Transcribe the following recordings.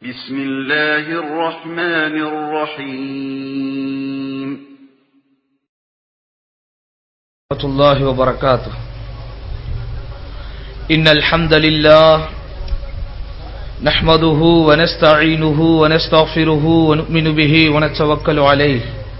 بسم الله الرحمن الرحيم ورحمة الله وبركاته إن الحمد لله نحمده ونستعينه ونستغفره ونؤمن به ونتوكل عليه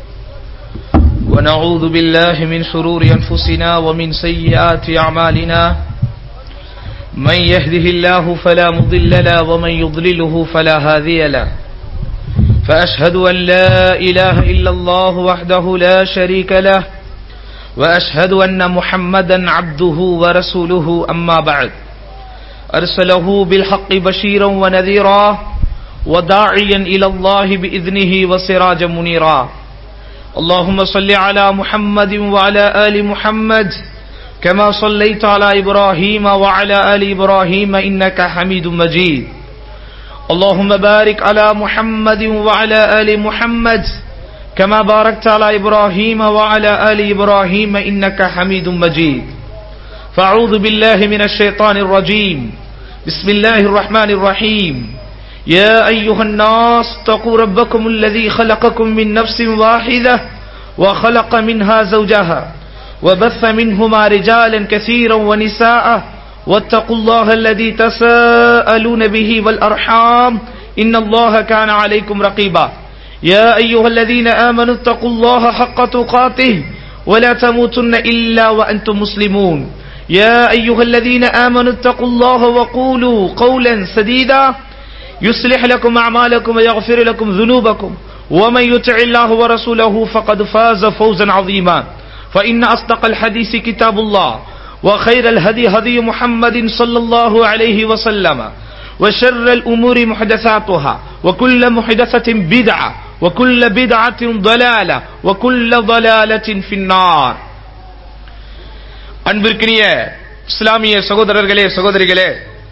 ونعوذ بالله من شرور أنفسنا ومن سيئات أعمالنا من يهده الله فلا مضل له ومن يضلله فلا هادي له فأشهد أن لا إله إلا الله وحده لا شريك له وأشهد أن محمدا عبده ورسوله أما بعد أرسله بالحق بشيرا ونذيرا وداعيا إلى الله بإذنه وسراجا منيرا اللهم صل على محمد وعلى آل محمد كما صليت على إبراهيم وعلى آل إبراهيم إنك حميد مجيد اللهم بارك على محمد وعلى آل محمد كما باركت على إبراهيم وعلى آل إبراهيم إنك حميد مجيد فأعوذ بالله من الشيطان الرجيم بسم الله الرحمن الرحيم يا أيها الناس اتقوا ربكم الذي خلقكم من نفس واحدة وخلق منها زوجها وبث منهما رجالا كثيرا ونساء واتقوا الله الذي تساءلون به والأرحام إن الله كان عليكم رقيبا يا أيها الذين آمنوا اتقوا الله حق تقاته ولا تموتن إلا وأنتم مسلمون يا أيها الذين آمنوا اتقوا الله وقولوا قولا سديدا يصلح لكم أعمالكم ويغفر لكم ذنوبكم ومن يطع الله ورسوله فقد فاز فوزا عظيما فإن أصدق الحديث كتاب الله وخير الهدي هدي محمد صلى الله عليه وسلم وشر الأمور محدثاتها وكل محدثة بدعة وكل بدعة ضلالة وكل ضلالة في النار அன்பிற்கினிய இஸ்லாமிய சகோதரர்களே சகோதரிகளே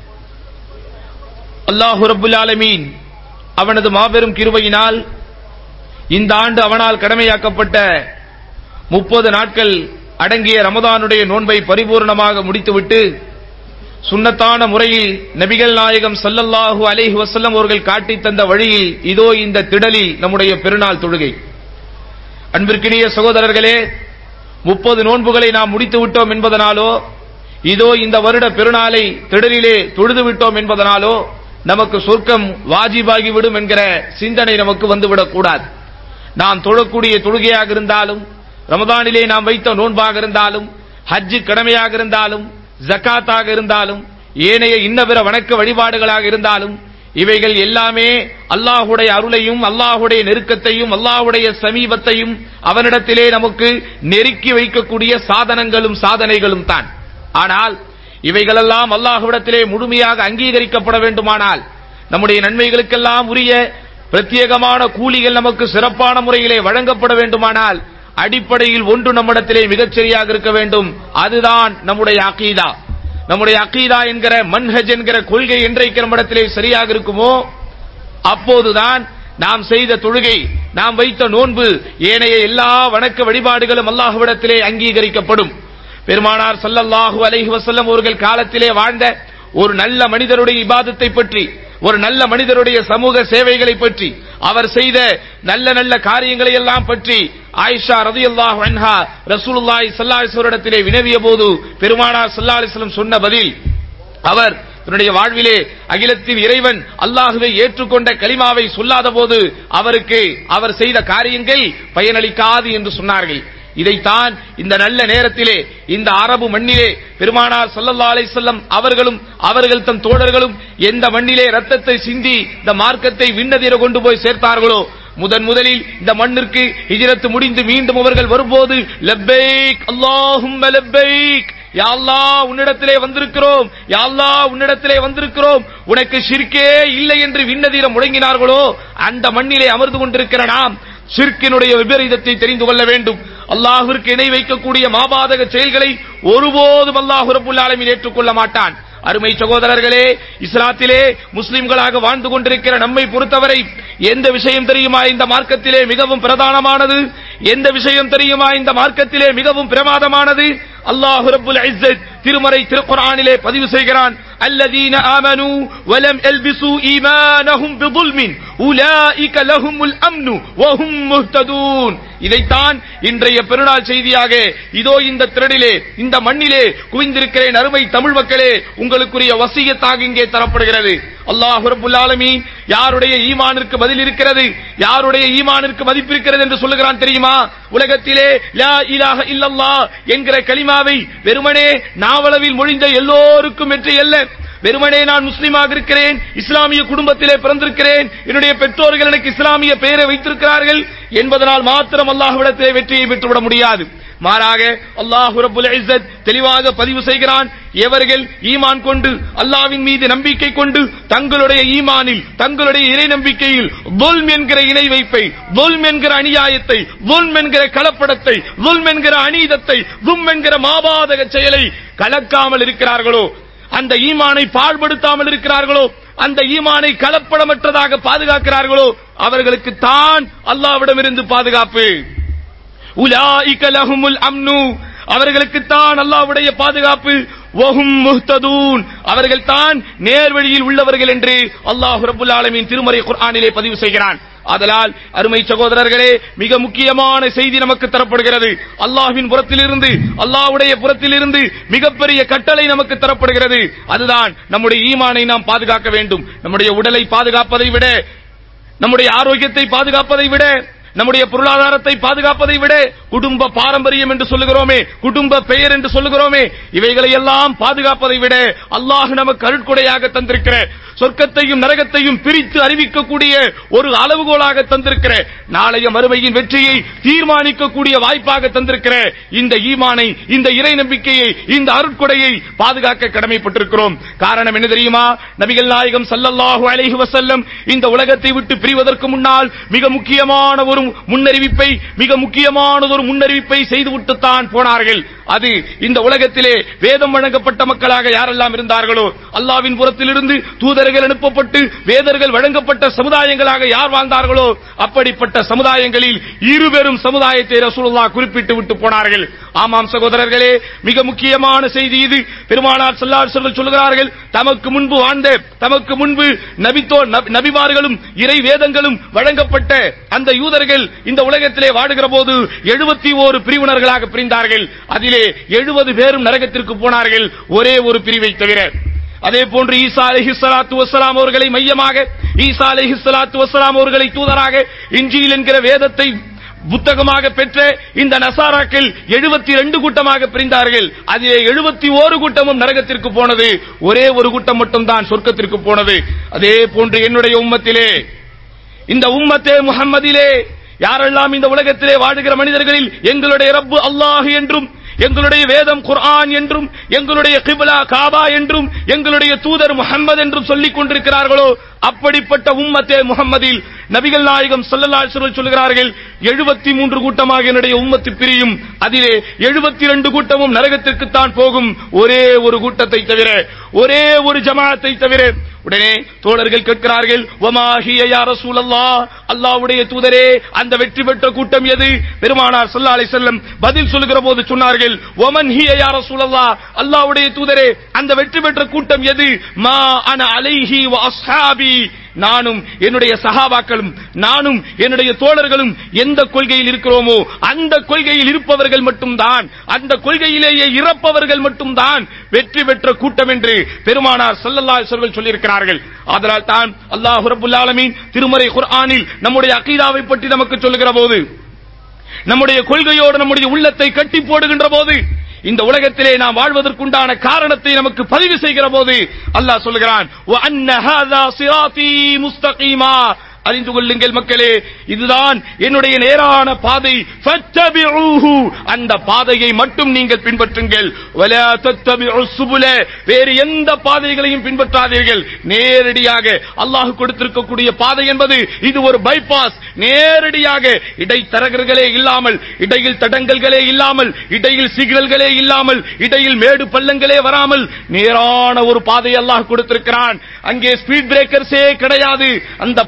அல்லாஹு ரபுல் ஆலமீன் அவனது மாபெரும் கிருபையினால் இந்த ஆண்டு அவனால் கடமையாக்கப்பட்ட முப்பது நாட்கள் அடங்கிய ரமதானுடைய நோன்பை பரிபூர்ணமாக முடித்துவிட்டு சுண்ணத்தான முறையில் நபிகள் நாயகம் சல்லல்லாஹு அலைஹி வசல்லம் அவர்கள் காட்டி தந்த வழியில் இதோ இந்த திடலி நம்முடைய பெருநாள் தொழுகை அன்பிற்கினிய சகோதரர்களே முப்பது நோன்புகளை நாம் முடித்து விட்டோம் என்பதனாலோ இதோ இந்த வருட பெருநாளை திடலிலே தொழுது விட்டோம் என்பதனாலோ நமக்கு சொர்க்கம் வாஜிபாகிவிடும் என்கிற சிந்தனை நமக்கு வந்துவிடக் கூடாது நாம் தொழக்கூடிய தொழுகையாக இருந்தாலும் ரமதானிலே நாம் வைத்த நோன்பாக இருந்தாலும் ஹஜ்ஜு கடமையாக இருந்தாலும் ஜக்காத்தாக இருந்தாலும் ஏனைய இன்னபிற வணக்க வழிபாடுகளாக இருந்தாலும் இவைகள் எல்லாமே அல்லாஹுடைய அருளையும் அல்லாஹுடைய நெருக்கத்தையும் அல்லாஹுடைய சமீபத்தையும் அவனிடத்திலே நமக்கு நெருக்கி வைக்கக்கூடிய சாதனங்களும் சாதனைகளும் தான் ஆனால் இவைகளெல்லாம் அல்லாஹுவிடத்திலே முழுமையாக அங்கீகரிக்கப்பட வேண்டுமானால் நம்முடைய நன்மைகளுக்கெல்லாம் உரிய பிரத்யேகமான கூலிகள் நமக்கு சிறப்பான முறையிலே வழங்கப்பட வேண்டுமானால் அடிப்படையில் ஒன்று நம்மிடத்திலே மிகச்சரியாக இருக்க வேண்டும் அதுதான் நம்முடைய அகீதா நம்முடைய அகீதா என்கிற மன்ஹஜ் என்கிற கொள்கை என்றைக்கு நம்மிடத்திலே சரியாக இருக்குமோ அப்போதுதான் நாம் செய்த தொழுகை நாம் வைத்த நோன்பு ஏனைய எல்லா வணக்க வழிபாடுகளும் அல்லாஹுவிடத்திலே அங்கீகரிக்கப்படும் பெருமானார் சல்லல்லாஹு அலைஹி வசல்லம் அவர்கள் காலத்திலே வாழ்ந்த ஒரு நல்ல மனிதருடைய இபாதத்தை பற்றி ஒரு நல்ல மனிதருடைய சமூக சேவைகளை பற்றி அவர் செய்த நல்ல நல்ல காரியங்களை எல்லாம் பற்றி ஆயிஷா ரதி அல்லாஹ் அன்ஹா ரசூலுல்லாஹி ஸல்லல்லாஹு வினவிய போது பெருமானார் ஸல்லல்லாஹு அலைஹி சொன்ன பதில் அவர் தன்னுடைய வாழ்விலே அகிலத்தின் இறைவன் அல்லாஹுவை ஏற்றுக்கொண்ட கலிமாவை சொல்லாத போது அவருக்கு அவர் செய்த காரியங்கள் பயனளிக்காது என்று சொன்னார்கள் இதைத்தான் இந்த நல்ல நேரத்திலே இந்த அரபு மண்ணிலே பெருமானார் சல்லல்லா அலை செல்லம் அவர்களும் அவர்கள் தம் தோழர்களும் எந்த மண்ணிலே ரத்தத்தை சிந்தி இந்த மார்க்கத்தை விண்ணதிர கொண்டு போய் சேர்த்தார்களோ முதன் முதலில் இந்த மண்ணிற்கு ஹிஜரத்து முடிந்து மீண்டும் அவர்கள் வரும்போது லப்பைக் அல்லாஹும் லப்பைக் யாழ்லா உன்னிடத்திலே வந்திருக்கிறோம் யாழ்லா உன்னிடத்திலே வந்திருக்கிறோம் உனக்கு ஷிர்கே இல்லை என்று விண்ணதீரம் முழங்கினார்களோ அந்த மண்ணிலே அமர்ந்து கொண்டிருக்கிற நாம் ஷிர்கினுடைய விபரீதத்தை தெரிந்து கொள்ள வேண்டும் அல்லாஹிற்கு இணை வைக்கக்கூடிய மாபாதக செயல்களை ஒருபோதும் அல்லாஹு ரபுல் ஆலமின் ஏற்றுக்கொள்ள மாட்டான் அருமை சகோதரர்களே இஸ்லாத்திலே முஸ்லிம்களாக வாழ்ந்து கொண்டிருக்கிற நம்மை பொறுத்தவரை எந்த விஷயம் தெரியுமா இந்த மார்க்கத்திலே மிகவும் பிரதானமானது எந்த விஷயம் தெரியுமா இந்த மார்க்கத்திலே மிகவும் பிரமாதமானது அல்லாஹு ரபுல் திருமறை திருக்குறானிலே பதிவு செய்கிறான் الذين آمنوا ولم يلبسوا إيمانهم بظلم أولئك لهم الأمن وهم مهتدون இதைத்தான் இன்றைய பெருநாள் செய்தியாக இதோ இந்த திரடிலே இந்த மண்ணிலே குவிந்திருக்கிறேன் அருமை தமிழ் மக்களே உங்களுக்குரிய வசியத்தாக இங்கே தரப்படுகிறது அல்லாஹ் ரப்புல் ஆலமீன் யாருடைய ஈமானிற்கு பதில் இருக்கிறது யாருடைய ஈமானிற்கு மதிப்பு இருக்கிறது என்று சொல்லுகிறான் தெரியுமா உலகத்திலே லா இலாஹ இல்லல்லாஹ் என்கிற கலிமாவை வெறுமனே நாவளவில் மொழிந்த எல்லோருக்கும் வெற்றி அல்ல வெறுமனே நான் முஸ்லீமாக இருக்கிறேன் இஸ்லாமிய குடும்பத்திலே பிறந்திருக்கிறேன் என்னுடைய பெற்றோர்கள் எனக்கு இஸ்லாமிய பெயரை வைத்திருக்கிறார்கள் என்பதனால் மாத்திரம் அல்லாஹ்விடத்திலே வெற்றியை பெற்றுவிட முடியாது மாறாக அல்லாஹ் ரப்புல் இஸ்ஸத் தெளிவாக பதிவு செய்கிறான் எவர்கள் ஈமான் கொண்டு அல்லாவின் மீது நம்பிக்கை கொண்டு தங்களுடைய ஈமானில் தங்களுடைய இறை நம்பிக்கையில் துல்ம் என்கிற இணை வைப்பை துல்ம் என்கிற அநியாயத்தை துல்ம் என்கிற கலப்படத்தை துல்ம் என்கிற அநீதத்தை தும் என்கிற மாபாதக செயலை கலக்காமல் இருக்கிறார்களோ அந்த ஈமானை பாழ்படுத்தாமல் இருக்கிறார்களோ அந்த ஈமானை கலப்படமற்றதாக பாதுகாக்கிறார்களோ அவர்களுக்கு தான் அல்லாவிடமிருந்து பாதுகாப்பு உலாயிக லஹுமுல் அம்னு அவர்களுக்கு தான் அல்லாஹ்வுடைய பாதுகாப்பு வஹும் முஹ்ததூன் அவர்கள் தான் நேர்வழியில் உள்ளவர்கள் என்று அல்லாஹ் ரப்புல் ஆலமீன் திருமறை குர்ஆனிலே பதிவு செய்கிறான் ஆதலால் அருமை சகோதரர்களே மிக முக்கியமான செய்தி நமக்கு தரப்படுகிறது அல்லாஹ்வின் புறத்திலிருந்து அல்லாஹ்வுடைய புறத்திலிருந்து மிகப்பெரிய கட்டளை நமக்கு தரப்படுகிறது அதுதான் நம்முடைய ஈமானை நாம் பாதுகாக்க வேண்டும் நம்முடைய உடலை பாதுகாப்பதை விட நம்முடைய ஆரோக்கியத்தை பாதுகாப்பதை விட நம்முடைய பொருளாதாரத்தை பாதுகாப்பதை விட குடும்ப பாரம்பரியம் என்று சொல்லுகிறோமே குடும்ப பெயர் என்று சொல்லுகிறோமே இவைகளை எல்லாம் பாதுகாப்பதை விட அல்லாஹ் நமக்கு அருட்கொடையாக தந்திருக்கிற சொர்க்கத்தையும் நரகத்தையும் பிரித்து அறிவிக்கக்கூடிய ஒரு அளவுகோலாக தந்திருக்கிற நாளைய மறுமையின் வெற்றியை தீர்மானிக்கக்கூடிய வாய்ப்பாக தந்திருக்கிற இந்த ஈமானை இந்த இறை நம்பிக்கையை இந்த அருட்கொடையை பாதுகாக்க கடமைப்பட்டிருக்கிறோம் காரணம் என்ன தெரியுமா நபிகள் நாயகம் ஸல்லல்லாஹு அலைஹி வஸல்லம் இந்த உலகத்தை விட்டு பிரிவதற்கு முன்னால் மிக முக்கியமான ஒரு முன்னறிவிப்பை மிக முக்கியமான ஒரு முன்னறிவிப்பை செய்துவிட்டு தான் போனார்கள் அது இந்த உலகத்திலே வேதம் வழங்கப்பட்ட மக்களாக யாரெல்லாம் இருந்தார்களோ அல்லாவின் புறத்திலிருந்து தூதர்கள் அனுப்பப்பட்டு வேதர்கள் வழங்கப்பட்ட சமுதாயங்களாக யார் வாழ்ந்தார்களோ அப்படிப்பட்ட சமுதாயங்களில் இருபெரும் சமுதாயத்தை ரசூலுல்லாஹ் குறிப்பிட்டு விட்டு போனார்கள் ஆமாம் சகோதரர்களே மிக முக்கியமான செய்தி இது பெருமானார் ஸல்லல்லாஹு அலைஹி சொல்கிறார்கள் தமக்கு முன்பு வாழ்ந்த தமக்கு முன்பு நபித்தோ நபி- நபிமார்களும் இறை வேதங்களும் வழங்கப்பட்ட அந்த யூதர்கள் இந்த உலகத்திலே வாடுகிற போது எழுபத்தி ஓரு பிரிவினர்களாக பிரிந்தார்கள் அதிலே எழுபது பேரும் நரகத்திற்கு போனார்கள் ஒரே ஒரு பிரிவை தவிர அதே போன்று ஈசா அலைஹி ஸலாத்து வஸ்ஸலாம் அவர்களை மையமாக ஈசா அலைஹி ஸலாத்து வஸ்ஸலாம் அவர்களை தூதராக இன்ஜீல் என்கிற வேதத்தை புத்தகமாக பெற்ற இந்த நசாராக்கள் எழுபத்தி ரெண்டு கூட்டமாக பிரிந்தார்கள் அதிலே எழுபத்தி ஓரு கூட்டமும் நரகத்திற்கு போனது ஒரே ஒரு கூட்டம் மட்டும்தான் சொர்க்கத்திற்கு போனது அதே போன்று என்னுடைய உம்மத்திலே இந்த உம்மத்தே முஹம்மதிலே யாரெல்லாம் இந்த உலகத்திலே வாழுகிற மனிதர்களில் எங்களுடைய ரப்பு அல்லாஹ் என்றும் எங்களுடைய வேதம் குர்ஆன் என்றும் எங்களுடைய கிப்லா காபா என்றும் எங்களுடைய தூதர் முஹம்மது என்றும் சொல்லிக் கொண்டிருக்கிறார்களோ அப்படிப்பட்ட உம்மத்தே முஹம்மதில் நபிகள் நாயகம் ஸல்லல்லாஹு அலைஹி வஸல்லம் சொல்கிறார்கள் 73 கூட்டமாக என்னுடைய உம்மத்து பிரியும் அதிலே 72 கூட்டமும் நரகத்திற்கு தான் போகும் ஒரே ஒரு கூட்டத்தை தவிர ஒரே ஒரு ஜமாஅத்தை தவிர உடனே தோழர்கள் கேட்கிறார்கள் வமாஹிய யா ரசூலல்லாஹ் அல்லாஹ்வுடைய தூதரே அந்த வெற்றி பெற்ற கூட்டம் எது பெருமானார் ஸல்லல்லாஹு அலைஹி வஸல்லம் பதில் சொல்லுகிற போது சொன்னார்கள் வமன் ஹிய யா ரசூலல்லாஹ் அல்லாஹ்வுடைய தூதரே அந்த வெற்றி பெற்ற கூட்டம் எது மா அன அலைஹி வ அஸ்ஹாபி நானும் என்னுடைய சகாபாக்களும் நானும் என்னுடைய தோழர்களும் எந்த கொள்கையில் இருக்கிறோமோ அந்த கொள்கையில் இருப்பவர்கள் மட்டும்தான் அந்த கொள்கையிலேயே இறப்பவர்கள் மட்டும்தான் வெற்றி பெற்ற கூட்டம் என்று பெருமானார் ஸல்லல்லாஹு அலைஹி வஸல்லம் சொல்லியிருக்கிறார்கள் அதனால் தான் அல்லாஹ் ரப்பல் ஆலமீன் திருமறை குர்ஆனில் நம்முடைய அகீதாவை பற்றி நமக்கு சொல்லுகிற போது நம்முடைய கொள்கையோடு நம்முடைய உள்ளத்தை கட்டி போடுகின்ற போது இந்த உலகத்திலே நாம் வாழ்வதற்குண்டான காரணத்தை நமக்கு பதிவு செய்கிற போது அல்லாஹ் சொல்லுகிறான் "வ அன்ன ஹாதா சிராத்தி முஸ்தகீமா அறிந்து கொள்ளுங்கள் மக்களே இதுதான் என்னுடைய நேரான பாதை ஃபத்தபிஊஹு அந்த பாதையை மட்டும் நீங்கள் பின்பற்றுங்கள் வலா தத்தபிஉ சுபுல வேறு எந்த பாதைகளையும் பின்பற்றாதீர்கள் நேரடியாக அல்லாஹ் கொடுத்திருக்கக்கூடிய பாதை என்பது இது ஒரு பைபாஸ் நேரடியாக இடைத்தரகர்களே இல்லாமல் இடையில் தடங்கல்களே இல்லாமல் இடையில் சிக்னல்களே இல்லாமல் இடையில் மேடு பள்ளங்களே வராமல் நேரான ஒரு பாதை அல்லாஹ் கொடுத்திருக்கிறான் அங்கே ஸ்பீட் பிரேக்கர்ஸே கிடையாது அந்த பாதை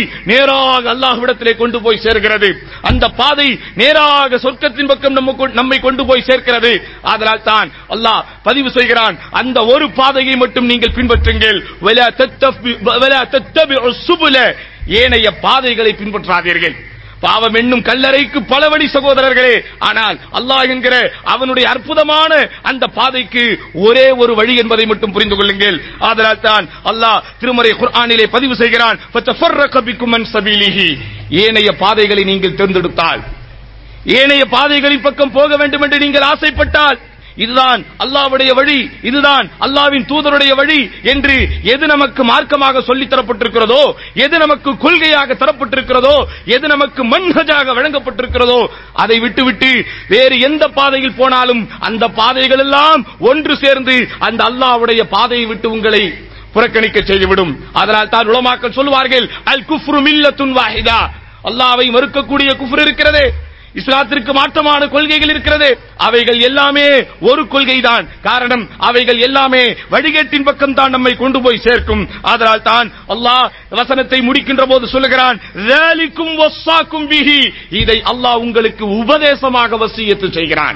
நேராக அல்லாஹ்விடத்திலே கொண்டு போய் சேர்கிறது அந்த பாதை நேராக சொர்க்கத்தின் பக்கம் நம்ம கொ- நம்மை கொண்டு போய் சேர்க்கிறது அதனால் தான் அல்லாஹ் பதிவு செய்கிறான் அந்த ஒரு பாதையை மட்டும் நீங்கள் பின்பற்றுங்கள் வலா தத்தபி- வலா தத்தபிஉ சுபுல ஏனைய பாதைகளை பின்பற்றாதீர்கள் பாவம் என்னும் கல்லறைக்கு பல வழி சகோதரர்களே ஆனால் அல்லாஹ் என்கிற அவனுடைய அற்புதமான அந்த பாதைக்கு ஒரே ஒரு வழி என்பதை மட்டும் புரிந்து கொள்ளுங்கள் ஆதலால் தான் அல்லாஹ் திருமறை குர்ஆனிலே பதிவு செய்கிறான் "ஃபத்தஃபர்ரக பிக்கும் அன் சபீலிஹி." ஏனைய பாதைகளை நீங்கள் தேர்ந்தெடுத்தால் ஏனைய பாதைகளின் பக்கம் போக வேண்டும் என்று நீங்கள் ஆசைப்பட்டால் இதுதான் அல்லாஹ்வுடைய வழி இதுதான் அல்லாஹ்வின் தூதருடைய வழி என்று எது நமக்கு மார்க்கமாக சொல்லித் தரப்பட்டிருக்கிறதோ எது நமக்கு கொள்கையாக தரப்பட்டிருக்கிறதோ எது நமக்கு மன்ஹஜாக வழங்கப்பட்டிருக்கிறதோ அதை விட்டுவிட்டு வேறு எந்த பாதையில் போனாலும் அந்த பாதைகள் எல்லாம் ஒன்று சேர்ந்து அந்த அல்லாஹ்வுடைய பாதையை விட்டு உங்களை புறக்கணிக்க செய்துவிடும் அதனால் தான் உலமாக்கள் சொல்லுவார்கள் அல் குஃப்ரு மில்லத்துன் வாஹிதா அல்லாஹ்வை மறுக்கக்கூடிய குஃப்ர் இருக்கிறதே இஸ்லாத்திற்கு மாற்றமான கொள்கைகள் இருக்கிறது அவைகள் எல்லாமே ஒரு கொள்கைதான் காரணம் அவைகள் எல்லாமே வழிகேட்டின் பக்கம் தான் நம்மை கொண்டு போய் சேர்க்கும் அதனால் தான் அல்லாஹ் வசனத்தை முடிக்கின்ற போது சொல்லுகிறான் "ذَلِكُمْ وَصَّاكُمْ بِهِ." இதை அல்லாஹ் உங்களுக்கு உபதேசமாக வசியத்து செய்கிறான்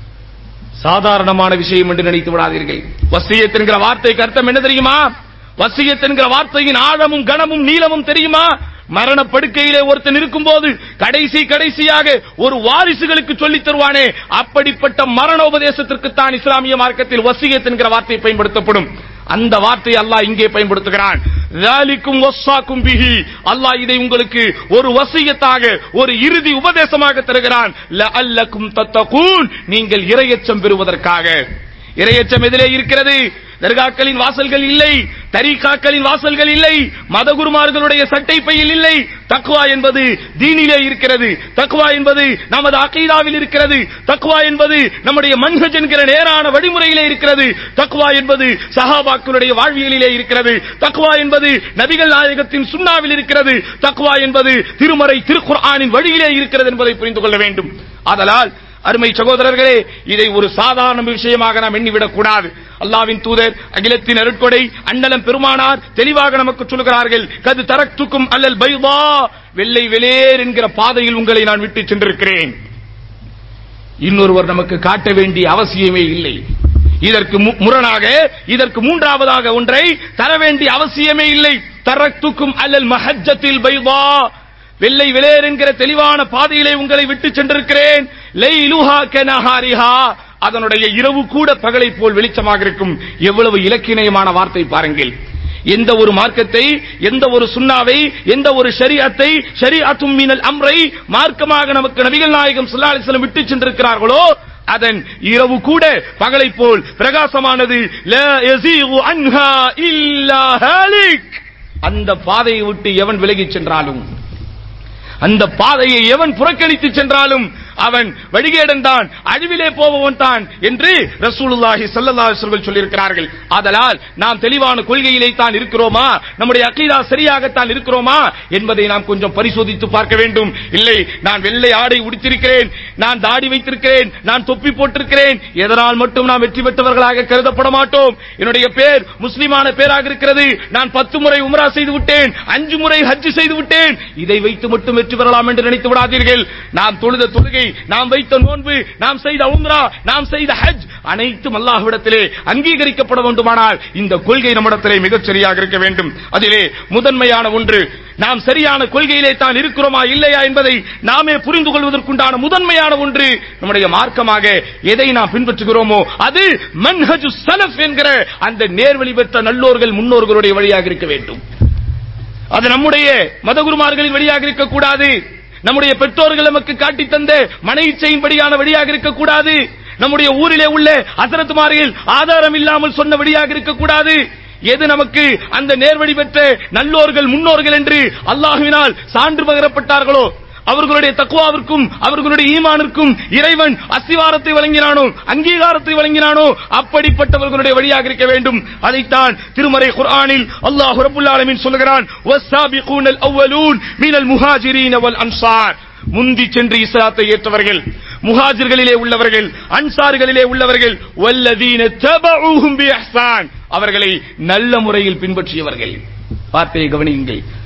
சாதாரணமான விஷயம் என்று நினைத்து விடாதீர்கள் வசியத் என்கிற வார்த்தைக்கு அர்த்தம் என்ன தெரியுமா வசியத் என்கிற வார்த்தையின் ஆழமும் கனமும் நீளமும் தெரியுமா மரண படுக்கையிலே ஒருத்தன் இருக்கும்போது கடைசி கடைசியாக ஒரு வாரிசுகளுக்கு சொல்லித் தருவானே அப்படிப்பட்ட மரண உபதேசத்திற்கு தான் இஸ்லாமிய மார்க்கத்தில் வசியத் என்கிற வார்த்தை பயன்படுத்தப்படும் அந்த வார்த்தை அல்லாஹ் இங்கே பயன்படுத்துகிறான் ذَلِكُمْ وَصَّاكُمْ بِهِ அல்லாஹ் இதை உங்களுக்கு ஒரு வசியத்தாக ஒரு இறுதி உபதேசமாக தருகிறான் لَعَلَّكُمْ تَتَّقُونَ நீங்கள் இரையச்சம் பெறுவதற்காக இரையச்சம் எதிலே இருக்கிறது தர்காக்களின் வாசல்கள் இல்லை தரீகாக்களின் வாசல்கள் இல்லை மதகுருமார்களுடைய சட்டை பையில் இல்லை தக்வா என்பது தீனிலே இருக்கிறது தக்வா என்பது நமது அகீதாவில் இருக்கிறது தக்வா என்பது நம்முடைய மன்ஹஜ் என்கிற நேரான வழிமுறையிலே இருக்கிறது தக்வா என்பது சஹாபாக்களுடைய வாழ்வியலிலே இருக்கிறது தக்வா என்பது நபிகள் நாயகத்தின் சுண்ணாவில் இருக்கிறது தக்வா என்பது திருமறை திருக்குர்ஆனின் வழியிலே இருக்கிறது என்பதை புரிந்து கொள்ள வேண்டும் ஆதலால் அருமை சகோதரர்களே இதை ஒரு சாதாரண விஷயமாக நாம் எண்ணிவிடக் கூடாது அல்லாவின் தூதர் அகிலத்தின் அருட்கொடை அண்ணலம் பெருமானார் தெளிவாக நமக்கு சொல்கிறார்கள் கது தரக்துக்கும் அல்லல் பைதா வெள்ளை வெளேர் என்கிற பாதையில் உங்களை நான் விட்டு சென்றிருக்கிறேன் இன்னொருவர் நமக்கு காட்ட வேண்டிய அவசியமே இல்லை இதற்கு மு- முரணாக இதற்கு மூன்றாவதாக ஒன்றை தர வேண்டிய அவசியமே இல்லை தரக்துக்கும் அல்லல் மஹஜத்தில் பைதா வெள்ளை வெளேர் என்கிற தெளிவான பாதையிலே உங்களை விட்டு சென்றிருக்கிறேன் லைலுஹா கனஹாரிஹா அதனுடைய இரவு கூட பகலை போல் வெளிச்சமாக இருக்கும் எவ்வளவு இலக்கியமான வார்த்தை பாருங்கள் எந்த ஒரு மார்க்கத்தை எந்த ஒரு சுண்ணாவை எந்த ஒரு ஷரியத்தை ஷரியத்தும் மீனல் அம்ரை மார்க்கமாக நமக்கு நபிகள் நாயகம் ஸல்லல்லாஹு அலைஹி வஸல்லம் விட்டு சென்றிருக்கிறார்களோ அதன் இரவு கூட பகலை போல் பிரகாசமானது லா யஸீகு அன்ஹா இல்லா ஹாலிக் அந்த பாதையை விட்டு எவன் விலகிச் சென்றாலும் அந்த பாதையை எவன் புறக்கணித்து சென்றாலும் அவன் வழிகேடன் தான் அழிவிலே போபவன் தான் என்று ரசூலுல்லாஹி ஸல்லல்லாஹு அலைஹி வஸல்லம் சொல்லியிருக்கிறார்கள் ஆதலால் நாம் தெளிவான கொள்கையிலே தான் இருக்கிறோமா நம்முடைய அக்கீதா சரியாகத்தான் இருக்கிறோமா என்பதை நாம் கொஞ்சம் பரிசோதித்து பார்க்க வேண்டும் இல்லை நான் வெள்ளை ஆடை உடுத்திருக்கிறேன் நான் தாடி வைத்திருக்கிறேன் நான் தொப்பி போட்டிருக்கிறேன் எதனால் மட்டும் நாம் வெற்றி பெற்றவர்களாக கருதப்பட மாட்டோம் என்னுடைய பேர் முஸ்லிமான பேராக இருக்கிறது நான் பத்து முறை உம்ரா செய்து விட்டேன் அஞ்சு முறை ஹஜ் செய்து விட்டேன் இதை வைத்து மட்டும் வெற்றி பெறலாம் என்று நினைத்து விடாதீர்கள் நாம் தொழுத தொழுகை நாம் வைத்த நோன்பு நாம் செய்த உம்ரா நாம் செய்த ஹஜ் அனைத்தும் அல்லாஹ்விடத்திலே அங்கீகரிக்கப்பட வேண்டுமானால் இந்த கொள்கை நம்மிடத்திலே மிகச் சரியாக இருக்க வேண்டும் அதிலே முதன்மையான ஒன்று நாம் சரியான கொள்கையிலே தான் இருக்கிறோமா இல்லையா என்பதை நாமே புரிந்து கொள்வதற்குண்டான முதன்மையான ஒன்று நம்முடைய மார்க்கமாக எதை நாம் பின்பற்றுகிறோமோ அது மன்ஹஜு சலஃப் என்கிற அந்த நேர்வழி பெற்ற நல்லோர்கள் முன்னோர்களுடைய வழியாக இருக்க வேண்டும் அது நம்முடைய மதகுருமார்களின் வழியாக இருக்கக்கூடாது நம்முடைய பெற்றோர்கள் நமக்கு காட்டி தந்த மன இச்சையின்படியான வழியாக இருக்கக்கூடாது நம்முடைய ஊரிலே உள்ள அசரத்துமார்கள் ஆதாரம் இல்லாமல் சொன்ன வழியாக இருக்கக்கூடாது எது நமக்கு அந்த நேர்வழி பெற்ற நல்லோர்கள் முன்னோர்கள் என்று அல்லாஹுவினால் சான்று பகரப்பட்டார்களோ அவர்களுடைய தக்குவாவிற்கும் அவர்களுடைய ஈமானிற்கும் இறைவன் அஸ்திவாரத்தை வழங்கினானோ அங்கீகாரத்தை வழங்கினானோ அப்படிப்பட்டவர்களுடைய வழியாக இருக்க வேண்டும் அதைத்தான் திருமறை குர்ஆனில் அல்லாஹ் ரப்புல் ஆலமீன் சொல்கிறான் வஸ்ஸாபிகூனல் அவ்வலூன் மினல் முஹாஜிரீன வல் அன்சார் முந்தி சென்று இஸ்லாத்தை ஏற்றவர்கள் முஹாஜிர்களிலே உள்ளவர்கள் அன்சார்களிலே உள்ளவர்கள் வல்லதீன தபஊஹும் பிஇஹ்சான் அவர்களை நல்ல முறையில் பின்பற்றியவர்கள் வார்த்தையை கவனியுங்கள்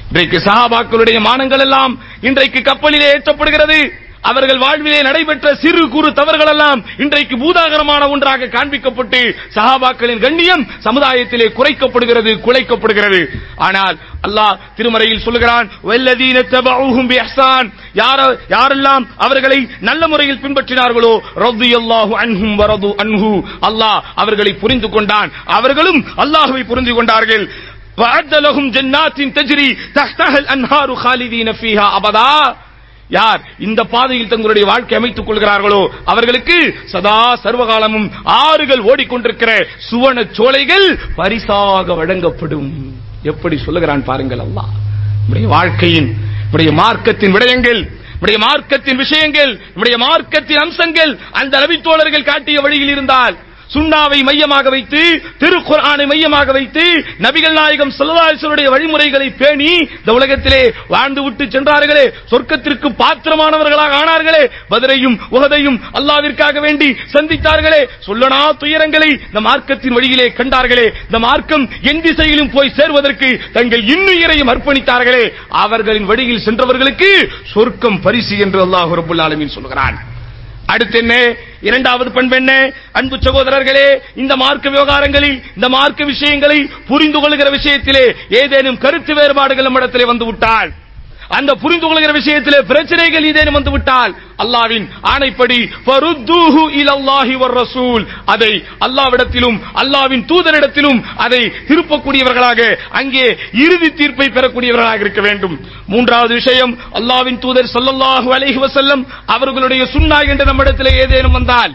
இன்றைக்கு சஹாபாக்களுடைய மானங்கள் எல்லாம் இன்றைக்கு கப்பலிலே ஏற்றப்படுகிறது அவர்கள் வாழ்விலே நடைபெற்ற சிறு குறு தவறுகள் எல்லாம் இன்றைக்கு பூதாகரமான ஒன்றாக காண்பிக்கப்பட்டு சஹாபாக்களின் கண்ணியம் சமுதாயத்திலே குறைக்கப்படுகிறது குலைக்கப்படுகிறது ஆனால் அல்லாஹ் திருமறையில் சொல்லுகிறான் வல்லதீன தபஊஹும் பிஇஹ்சான் யார யாரெல்லாம் அவர்களை நல்ல முறையில் பின்பற்றினார்களோ ரலியல்லாஹு அன்ஹும் வரது அன்ஹு அல்லாஹ் அவர்களை புரிந்து கொண்டான் அவர்களும் அல்லாஹ்வை புரிந்து கொண்டார்கள் وَأَعَدَّ لَهُمْ جَنَّاتٍ تَجْرِي تَحْتَهَا الْأَنْهَارُ خَالِدِينَ فِيهَا أَبَدًا யார் இந்த பாதையில் தங்களுடைய வாழ்க்கை அமைத்துக் கொள்கிறார்களோ அவர்களுக்கு சதா சர்வகாலமும் ஆறுகள் ஓடிக்கொண்டிருக்கிற சுவன சோலைகள் பரிசாக வழங்கப்படும் எப்படி சொல்லுகிறான் பாருங்கள் அல்லாஹ் நம்முடைய வாழ்க்கையின் நம்முடைய மார்க்கத்தின் விடயங்கள் நம்முடைய மார்க்கத்தின் விஷயங்கள் நம்முடைய மார்க்கத்தின் அம்சங்கள் அந்த நபித்தோழர்கள் காட்டிய வழியில் இருந்தால் சுண்ணாவை மையமாக வைத்து திருக்குர்ஆனை மையமாக வைத்து நபிகள் நாயகம் ஸல்லல்லாஹு வழிமுறைகளை பேணி இந்த உலகத்திலே வாழ்ந்து விட்டு சென்றார்களே சொர்க்கத்திற்கு பாத்திரமானவர்களாக ஆனார்களே பதரையும் உகதையும் அல்லாவிற்காக வேண்டி சந்தித்தார்களே சொல்லனா துயரங்களை இந்த மார்க்கத்தின் வழியிலே கண்டார்களே இந்த மார்க்கம் என் திசையிலும் போய் சேர்வதற்கு தங்கள் இன்னுயிரையும் அர்ப்பணித்தார்களே அவர்களின் வழியில் சென்றவர்களுக்கு சொர்க்கம் பரிசு என்று அல்லாஹ் ரபுல் ஆலமீன் சொல்கிறான் அடுத்து என்ன இரண்டாவது பண்பு என்ன அன்பு சகோதரர்களே இந்த மார்க்க விவகாரங்களில் இந்த மார்க்க விஷயங்களை புரிந்து கொள்கிற விஷயத்திலே ஏதேனும் கருத்து வேறுபாடுகள் நம்மிடத்திலே வந்து விட்டால் அந்த புரிந்து கொள்கிற விஷயத்திலே பிரச்சனைகள் ஏதேனும் வந்து விட்டால் அல்லாவின் ஆணைப்படி ஃபருத்தூஹு இலல்லாஹி வர் ரசூல் அதை அல்லாவிடத்திலும் அல்லாவின் தூதரிடத்திலும் அதை திருப்பக்கூடியவர்களாக அங்கே இறுதி தீர்ப்பை பெறக்கூடியவர்களாக இருக்க வேண்டும் மூன்றாவது விஷயம் அல்லாவின் தூதர் ஸல்லல்லாஹு அலைஹி வஸல்லம் அவர்களுடைய சுன்னா என்று நம்மிடத்திலே ஏதேனும் வந்தால்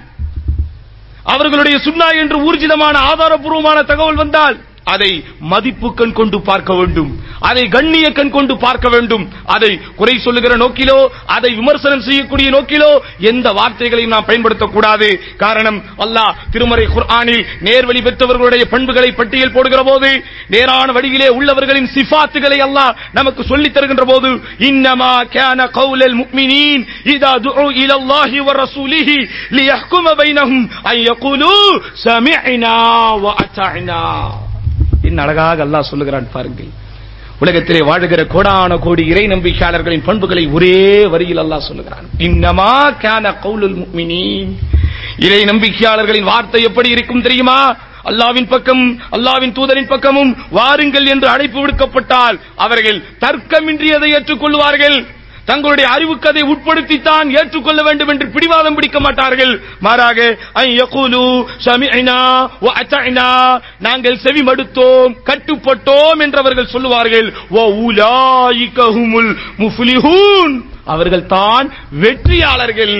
அவர்களுடைய சுன்னா என்று ஊர்ஜிதமான ஆதாரபூர்வமான தகவல் வந்தால் அதை மதிப்பு கண் கொண்டு பார்க்க வேண்டும் அதை கண்ணிய கண் கொண்டு பார்க்க வேண்டும் அதை குறை சொல்லுகிற நோக்கிலோ அதை விமர்சனம் செய்யக்கூடிய நோக்கிலோ எந்த வார்த்தைகளையும் நாம் பயன்படுத்தக்கூடாது காரணம் அல்லாஹ் திருமறை குர்ஆனில் நேர்வழி பெற்றவர்களுடைய பண்புகளை பட்டியல் போடுகிற போது நேரான வழியிலே உள்ளவர்களின் சிஃபாத்துகளை அல்லாஹ் நமக்கு சொல்லித் தருகின்ற போது இன்னமா கான கௌலல் முஃமினீன் இதா துஉ இலல்லாஹி வ ரசூலிஹி லியஹ்கும பைனஹும் அன் யகூலு சமிஅனா வ அத்தஅனா என்ன அழகாக அல்லாஹ் சொல்லுகிறான் பாருங்கள் உலகத்திலே வாழுகிற கோடான கோடி இறை நம்பிக்கையாளர்களின் பண்புகளை ஒரே வரியில் அல்லாஹ் சொல்லுகிறான் இன்னமா கான கௌலுல் முஃமினீன் இறை நம்பிக்கையாளர்களின் வார்த்தை எப்படி இருக்கும் தெரியுமா அல்லாவின் பக்கம் அல்லாவின் தூதரின் பக்கமும் வாருங்கள் என்று அழைப்பு விடுக்கப்பட்டால் அவர்கள் தர்க்கமின்றி அதை ஏற்றுக்கொள்வார்கள் தங்களுடைய அறிவுக்கு அதை உட்படுத்தித்தான் ஏற்றுக்கொள்ள வேண்டும் என்று பிடிவாதம் பிடிக்க மாட்டார்கள் மாறாக ஐ யகூலு சமிஅனா வ அத்தஅனா நாங்கள் செவி மடுத்தோம் கட்டுப்பட்டோம் என்றவர்கள் சொல்லுவார்கள் வ உலாயிக ஹுமுல் முஃப்லிஹூன் அவர்கள் தான் வெற்றியாளர்கள்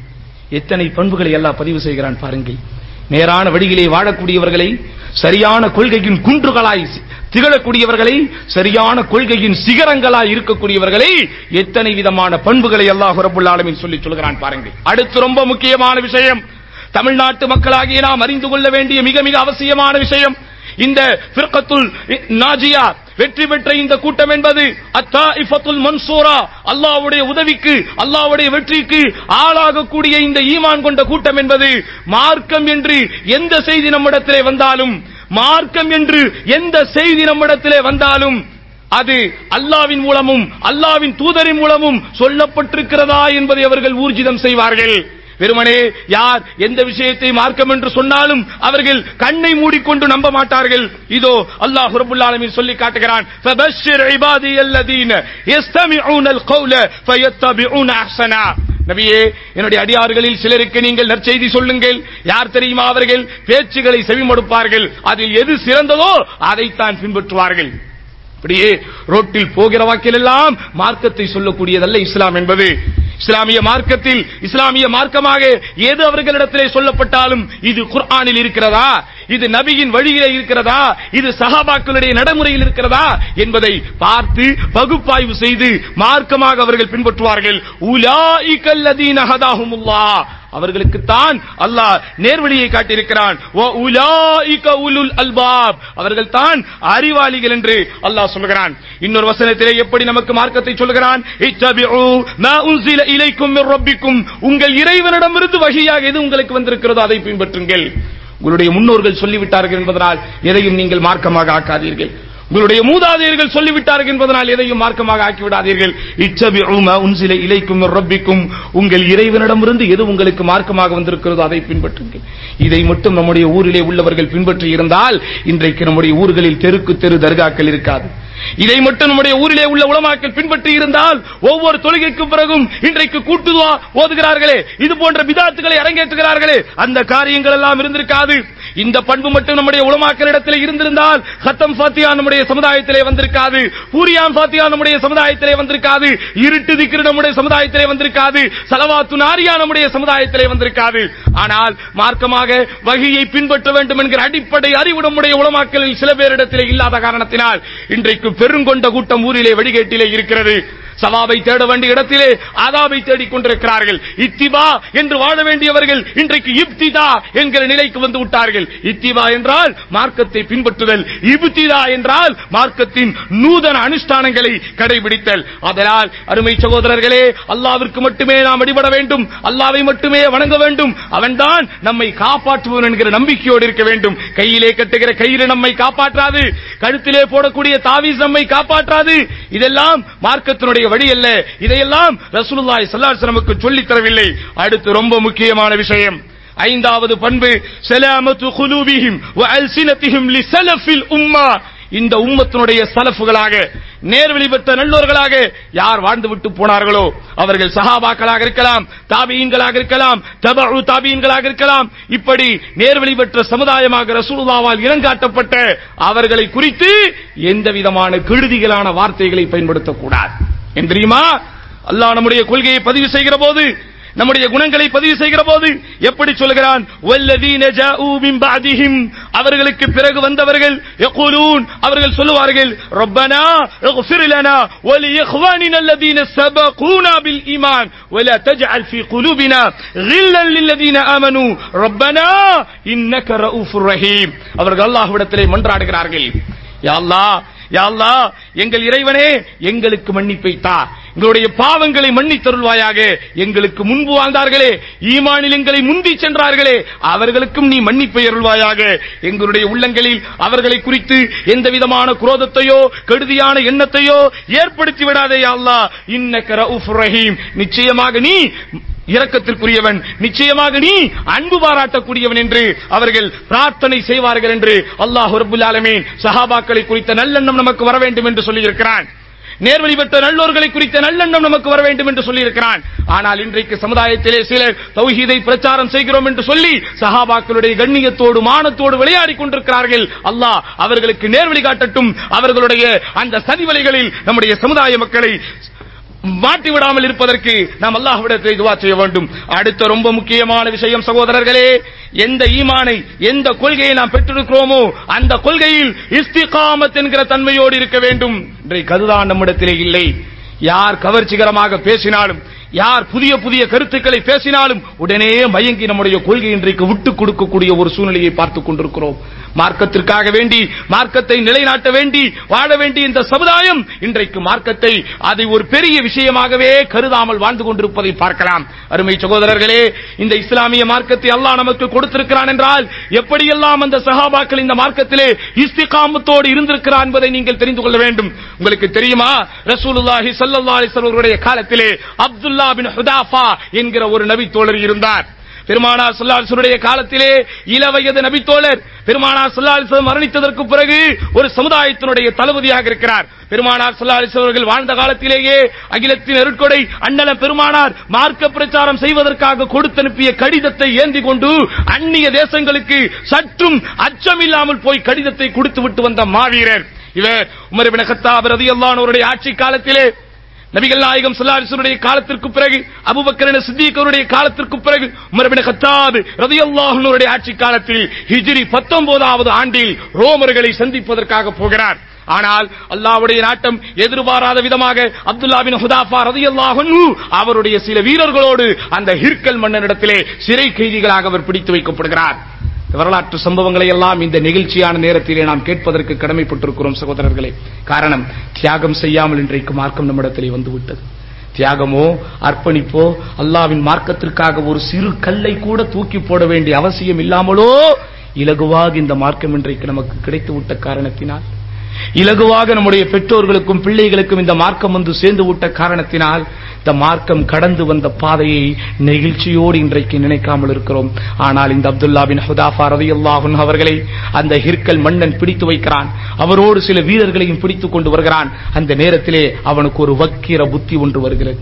எத்தனை பண்புகளை எல்லாம் பதிவு செய்கிறான் பாருங்கள் நேரான வழியிலே வாழக்கூடியவர்களை சரியான கொள்கையின் குன்றுகளாய் திகழக்கூடியவர்களை சரியான கொள்கையின் சிகரங்களாய் இருக்கக்கூடியவர்களை எத்தனை விதமான பண்புகளை அல்லாஹ் ரபுல் ஆலமீன் சொல்லி சொல்கிறான் பாருங்கள் அடுத்து ரொம்ப முக்கியமான விஷயம் தமிழ்நாட்டு மக்களாகிய நாம் அறிந்து கொள்ள வேண்டிய மிக மிக அவசியமான விஷயம் இந்த ஃபிர்கத்துல் நாஜியா வெற்றி பெற்ற இந்த கூட்டம் என்பது அத்தாஇஃபத்துல் மன்சூரா அல்லாஹ்வுடைய உதவிக்கு அல்லாஹ்வுடைய வெற்றிக்கு ஆளாகக்கூடிய இந்த ஈமான் கொண்ட கூட்டம் என்பது மார்க்கம் என்று எந்த செய்தி நம்மிடத்திலே வந்தாலும் மார்க்கம் என்று எந்த செய்தி நம்மிடத்திலே வந்தாலும் அது அல்லாவின் மூலமும் அல்லாவின் தூதரின் மூலமும் சொல்லப்பட்டிருக்கிறதா என்பதை அவர்கள் ஊர்ஜிதம் செய்வார்கள் வெறுமனே யார் எந்த விஷயத்தை மார்க்கம் என்று சொன்னாலும் அவர்கள் கண்ணை மூடிக்கொண்டு நம்ப மாட்டார்கள் இதோ அல்லாஹ் ரபுல் ஆலமீன் சொல்லி காட்டுகிறான் ஃபபஷ்ஷிர் இபாதியல்லதீன யஸ்தமிஊனல் கௌல ஃபயத்தபிஊன அஹ்ஸனா நபியே என்னுடைய அடியார்களில் சிலருக்கு நீங்கள் நற்செய்தி சொல்லுங்கள் யார் தெரியுமா அவர்கள் பேச்சுகளை செவிமடுப்பார்கள் அதில் எது சிறந்ததோ அதைத்தான் பின்பற்றுவார்கள் அப்படியே ரோட்டில் போகிற வாக்கிலெல்லாம் மார்க்கத்தை சொல்லக்கூடியதல்ல இஸ்லாம் என்பது இஸ்லாமிய மார்க்கத்தில் இஸ்லாமிய மார்க்கமாக எது அவர்களிடத்திலே சொல்லப்பட்டாலும் இது குர்ஆனில் இருக்கிறதா இது நபியின் வழியிலே இருக்கிறதா இது சஹாபாக்களுடைய நடைமுறையில் இருக்கிறதா என்பதை பார்த்து பகுப்பாய்வு செய்து மார்க்கமாக அவர்கள் பின்பற்றுவார்கள் உலாயிகல்லதீன ஹதாஹுமுல்லாஹ் அவர்களுக்கு தான் அல்லாஹ் நேர்வழியை காட்டியிருக்கிறான் வ உலாயிக உலுல் அல்பாப் அவர்கள் தான் அறிவாளிகள் என்று அல்லாஹ் சொல்கிறான் இன்னொரு வசனத்திலே எப்படி நமக்கு மார்க்கத்தை சொல்கிறான் இத்தபிஉ மா உன்சில இலைக்கும் மிர் ரப்பிக்கும் உங்கள் இறைவனிடமிருந்து வகையாக எது உங்களுக்கு வந்திருக்கிறதோ அதை பின்பற்றுங்கள் உங்களுடைய முன்னோர்கள் சொல்லிவிட்டார்கள் என்பதனால் எதையும் நீங்கள் மார்க்கமாக ஆக்காதீர்கள் உங்களுடைய மூதாதையர்கள் சொல்லிவிட்டார்கள் என்பதனால் எதையும் மார்க்கமாக ஆக்கிவிடாதீர்கள் இச்சபிஉ மா உன்சில இலைக்கும் மிர் ரப்பிக்கும் உங்கள் இறைவனிடமிருந்து எது உங்களுக்கு மார்க்கமாக வந்திருக்கிறதோ அதை பின்பற்றுங்கள் இதை மட்டும் நம்முடைய ஊரிலே உள்ளவர்கள் பின்பற்றி இருந்தால் இன்றைக்கு நம்முடைய ஊர்களில் தெருக்கு தெரு தர்காக்கள் இருக்காது இதை மட்டும் நம்முடைய ஊரிலே உள்ள உலமாக்கள் பின்பற்றி இருந்தால் ஒவ்வொரு தொழுகைக்கு பிறகும் இன்றைக்கு கூட்டுதுவா ஓதுகிறார்களே இது போன்ற விதாத்துகளை அரங்கேற்றுகிறார்களே அந்த காரியங்கள் எல்லாம் இருந்திருக்காது இந்த பண்பு மட்டும் நம்முடைய உலமாக்களிடத்தில் இருந்திருந்தால் ஹத்தம் ஃபாத்தியா நம்முடைய சமுதாயத்திலே வந்திருக்காது பூரியான் ஃபாத்தியா நம்முடைய சமுதாயத்திலே வந்திருக்காது இருட்டு திக்ரு நம்முடைய சமுதாயத்திலே வந்திருக்காது சலவாத்து நாரியா நம்முடைய சமுதாயத்திலே வந்திருக்காது ஆனால் மார்க்கமாக வகையை பின்பற்ற வேண்டும் என்கிற அடிப்படை அறிவு நம்முடைய உலமாக்களில் சில பேரிடத்திலே இல்லாத காரணத்தினால் இன்றைக்கு பெருங்கொண்ட கூட்டம் ஊரிலே வழிகேட்டிலே இருக்கிறது சவாபை தேட வேண்டிய இடத்திலே ஆதாபை தேடிக் கொண்டிருக்கிறார்கள் இத்திபா என்று வாழ வேண்டியவர்கள் இன்றைக்கு இப்திதா என்கிற நிலைக்கு வந்து விட்டார்கள் இத்திபா என்றால் மார்க்கத்தை பின்பற்றுதல் இப்திதா என்றால் மார்க்கத்தின் நூதன அனுஷ்டானங்களை கடைபிடித்தல் அதனால் அருமை சகோதரர்களே அல்லாவிற்கு மட்டுமே நாம் அடிபட வேண்டும் அல்லாவை மட்டுமே வணங்க வேண்டும் அவன்தான் நம்மை காப்பாற்றுவன் என்கிற நம்பிக்கையோடு இருக்க வேண்டும் கையிலே கட்டுகிற கயிறு நம்மை காப்பாற்றாது கழுத்திலே போடக்கூடிய தாவீஸ் நம்மை காப்பாற்றாது இதெல்லாம் மார்க்கத்தினுடைய வழி அல்ல இதையெல்லாம் ரசூலுல்லாஹி ஸல்லல்லாஹு அலைஹி வஸல்லமுக்கு சொல்லித் தரவில்லை அடுத்து ரொம்ப முக்கியமான விஷயம் ஐந்தாவது பண்பு சலாமத்து குலூபிஹிம் வ அல்சினத்திஹிம் லிஸலஃபில் உம்மா இந்த உம்மத்தினுடைய சலஃபுகளாக நேர்வழி பெற்ற நல்லோர்களாக யார் வாழ்ந்து விட்டு போனார்களோ அவர்கள் சஹாபாக்களாக இருக்கலாம் தாபியீன்களாக இருக்கலாம் தபு தாபியீன்களாக இருக்கலாம் இப்படி நேர்வழி பெற்ற சமுதாயமாக ரசூலுல்லாவால் இனங்காட்டப்பட்ட அவர்களை குறித்து எந்த விதமான கெடுதிகளான வார்த்தைகளை பயன்படுத்தக்கூடாது ஏன் தெரியுமா அல்லாஹ் நம்முடைய கொள்கையை பதிவு செய்கிற போது நம்முடைய குணங்களை பதிவு செய்கிற போது எப்படி சொல்கிறான் வல்லதீன ஜாஊ மின் பஅதிஹிம் அவர்களுக்கு பிறகு வந்தவர்கள் யகூலூன் அவர்கள் சொல்லுவார்கள் ரப்பனா اغفر لنا ولإخواننا الذين سبقونا بالإيمان ولا تجعل في قلوبنا غلا للذين آمنوا ربنا إنك رؤوف رحيم அவர்கள் அல்லாஹ்விடத்திலே மன்றாடுகிறார்கள் யா அல்லாஹ் யா அல்லாஹ் எங்கள் இறைவனே எங்களுக்கு மன்னிப்பை தா எங்களுடைய பாவங்களை மன்னித்தருள்வாயாக எங்களுக்கு முன்பு வாழ்ந்தார்களே ஈமானில் எங்களை முந்தி சென்றார்களே அவர்களுக்கும் நீ மன்னிப்பை அருள்வாயாக எங்களுடைய உள்ளங்களில் அவர்களை குறித்து எந்த விதமான குரோதத்தையோ கெடுதியான எண்ணத்தையோ ஏற்படுத்தி விடாதே யா அல்லாஹ் இன்னக ரவுஃபுர் ரஹீம் நிச்சயமாக நீ இரக்கத்திற்குரியவன் நிச்சயமாக நீ அன்பு பாராட்டக்கூடியவன் என்று அவர்கள் பிரார்த்தனை செய்வார்கள் என்று அல்லாஹ் ரபுல் ஆலமீன் சஹாபாக்களை குறித்த நல்லெண்ணம் நமக்கு வர வேண்டும் என்று சொல்லியிருக்கிறான் நேர்வழி பெற்ற நல்லோர்களை குறித்த நல்லெண்ணம் நமக்கு வர வேண்டும் என்று சொல்லியிருக்கிறான் ஆனால் இன்றைக்கு சமுதாயத்திலே சிலர் தௌஹீதை பிரச்சாரம் செய்கிறோம் என்று சொல்லி சஹாபாக்களுடைய கண்ணியத்தோடு மானத்தோடு விளையாடி கொண்டிருக்கிறார்கள் அல்லாஹ் அவர்களுக்கு நேர்வழி காட்டட்டும் அவர்களுடைய அந்த சதிவலைகளில் நம்முடைய சமுதாய மக்களை மாட்டி விடாமல் இருப்பதற்கு நாம் அல்லாஹ்விடத்தில் துவா செய்ய வேண்டும் அடுத்த ரொம்ப முக்கியமான விஷயம் சகோதரர்களே எந்த ஈமானை எந்த கொள்கையை நாம் பெற்றிருக்கிறோமோ அந்த கொள்கையில் இஸ்திகாமத் என்கிற தன்மையோடு இருக்க வேண்டும் இன்றைக்கு அதுதான் நம்மிடத்திலே இல்லை யார் கவர்ச்சிகரமாக பேசினாலும் யார் புதிய புதிய கருத்துக்களை பேசினாலும் உடனே மயங்கி நம்முடைய கொள்கை இன்றைக்கு விட்டுக் கொடுக்கக்கூடிய ஒரு சூழ்நிலையை பார்த்துக் கொண்டிருக்கிறோம் மார்க்கத்திற்காக வேண்டி மார்க்கத்தை நிலைநாட்ட வேண்டி வாழ வேண்டிய இந்த சமுதாயம் இன்றைக்கு மார்க்கத்தை அதை ஒரு பெரிய விஷயமாகவே கருதாமல் வாழ்ந்து கொண்டிருப்பதை பார்க்கலாம் அருமை சகோதரர்களே இந்த இஸ்லாமிய மார்க்கத்தை அல்லாஹ் நமக்கு கொடுத்திருக்கிறான் என்றால் எப்படியெல்லாம் அந்த சஹாபாக்கள் இந்த மார்க்கத்திலே இஸ்திகாமத்தோடு இருந்திருக்கிறார் என்பதை நீங்கள் தெரிந்து கொள்ள வேண்டும் உங்களுக்கு தெரியுமா ரசூலுல்லாஹி ஸல்லல்லாஹு அலைஹி வஸல்லம் அவருடைய காலத்திலே அப்துல்லா பின் ஹுதாஃபா என்கிற ஒரு நபி தோழர் இருந்தார் பெருமானார் சொல்லாசுடைய காலத்திலே இளவயது நபித்தோழர் பெருமானார் சொல்லாசம் மரணித்ததற்கு பிறகு ஒரு சமுதாயத்தினுடைய தளபதியாக இருக்கிறார் பெருமானார் சொல்லாலிசம் அவர்கள் வாழ்ந்த காலத்திலேயே அகிலத்தின் அருட்கொடை அண்ணலம் பெருமானார் மார்க்க பிரச்சாரம் செய்வதற்காக கொடுத்தனுப்பிய கடிதத்தை ஏந்தி கொண்டு அந்நிய தேசங்களுக்கு சற்றும் அச்சமில்லாமல் போய் கடிதத்தை கொடுத்து விட்டு வந்த மாவீரர் இவர் உமர் பின் கத்தாப் ரதியல்லான் அவருடைய ஆட்சி காலத்திலே நபிகள் நாயகம் ஸல்லல்லாஹு காலத்திற்கு பிறகு அபூபக்கர் சித்திக் அவருடைய காலத்திற்கு பிறகு உமர் பின் கத்தாப் ரலியல்லாஹு அன்ஹுடைய ஆட்சி காலத்தில் ஹிஜ்ரி 19வது ஆண்டில் ரோமர்களை சந்திப்பதற்காக போகிறார் ஆனால் அல்லாஹ்வுடைய நாட்டம் எதிர்பாராத விதமாக அப்துல்லா பின் ஹுதாஃபா ரலியல்லாஹு அன்ஹு அவருடைய சில வீரர்களோடு அந்த ஹிர்கல் மன்னனிடத்திலே சிறை கைதிகளாக அவர் பிடித்து வைக்கப்படுகிறார் வரலாற்று சம்பவங்களை எல்லாம் இந்த நிகழ்ச்சியான நேரத்திலே நாம் கேட்பதற்கு கடமைப்பட்டிருக்கிறோம் சகோதரர்களே காரணம் தியாகம் செய்யாமல் இன்றைக்கு மார்க்கம் நம்மிடத்திலே வந்துவிட்டது தியாகமோ அர்ப்பணிப்போ அல்லாவின் மார்க்கத்திற்காக ஒரு சிறு கல்லை கூட தூக்கி போட வேண்டிய அவசியம் இல்லாமலோ இலகுவாக இந்த மார்க்கம் இன்றைக்கு நமக்கு கிடைத்து விட்ட காரணத்தினால் இலகுவாக நம்முடைய பெற்றோர்களுக்கும் பிள்ளைகளுக்கும் இந்த மார்க்கம் வந்து சேர்ந்து விட்ட காரணத்தினால் இந்த மார்க்கம் கடந்து வந்த பாதையை நெகிழ்ச்சியோடு இன்றைக்கு நினைக்காமல் இருக்கிறோம் ஆனால் இந்த அப்துல்லா பின் ஹுதாஃபா ரதியல்லாஹு அவர்களை அந்த ஹிர்கல் மன்னன் பிடித்து வைக்கிறான் அவரோடு சில வீரர்களையும் பிடித்துக் கொண்டு வருகிறான் அந்த நேரத்திலே அவனுக்கு ஒரு வக்கிர புத்தி ஒன்று வருகிறது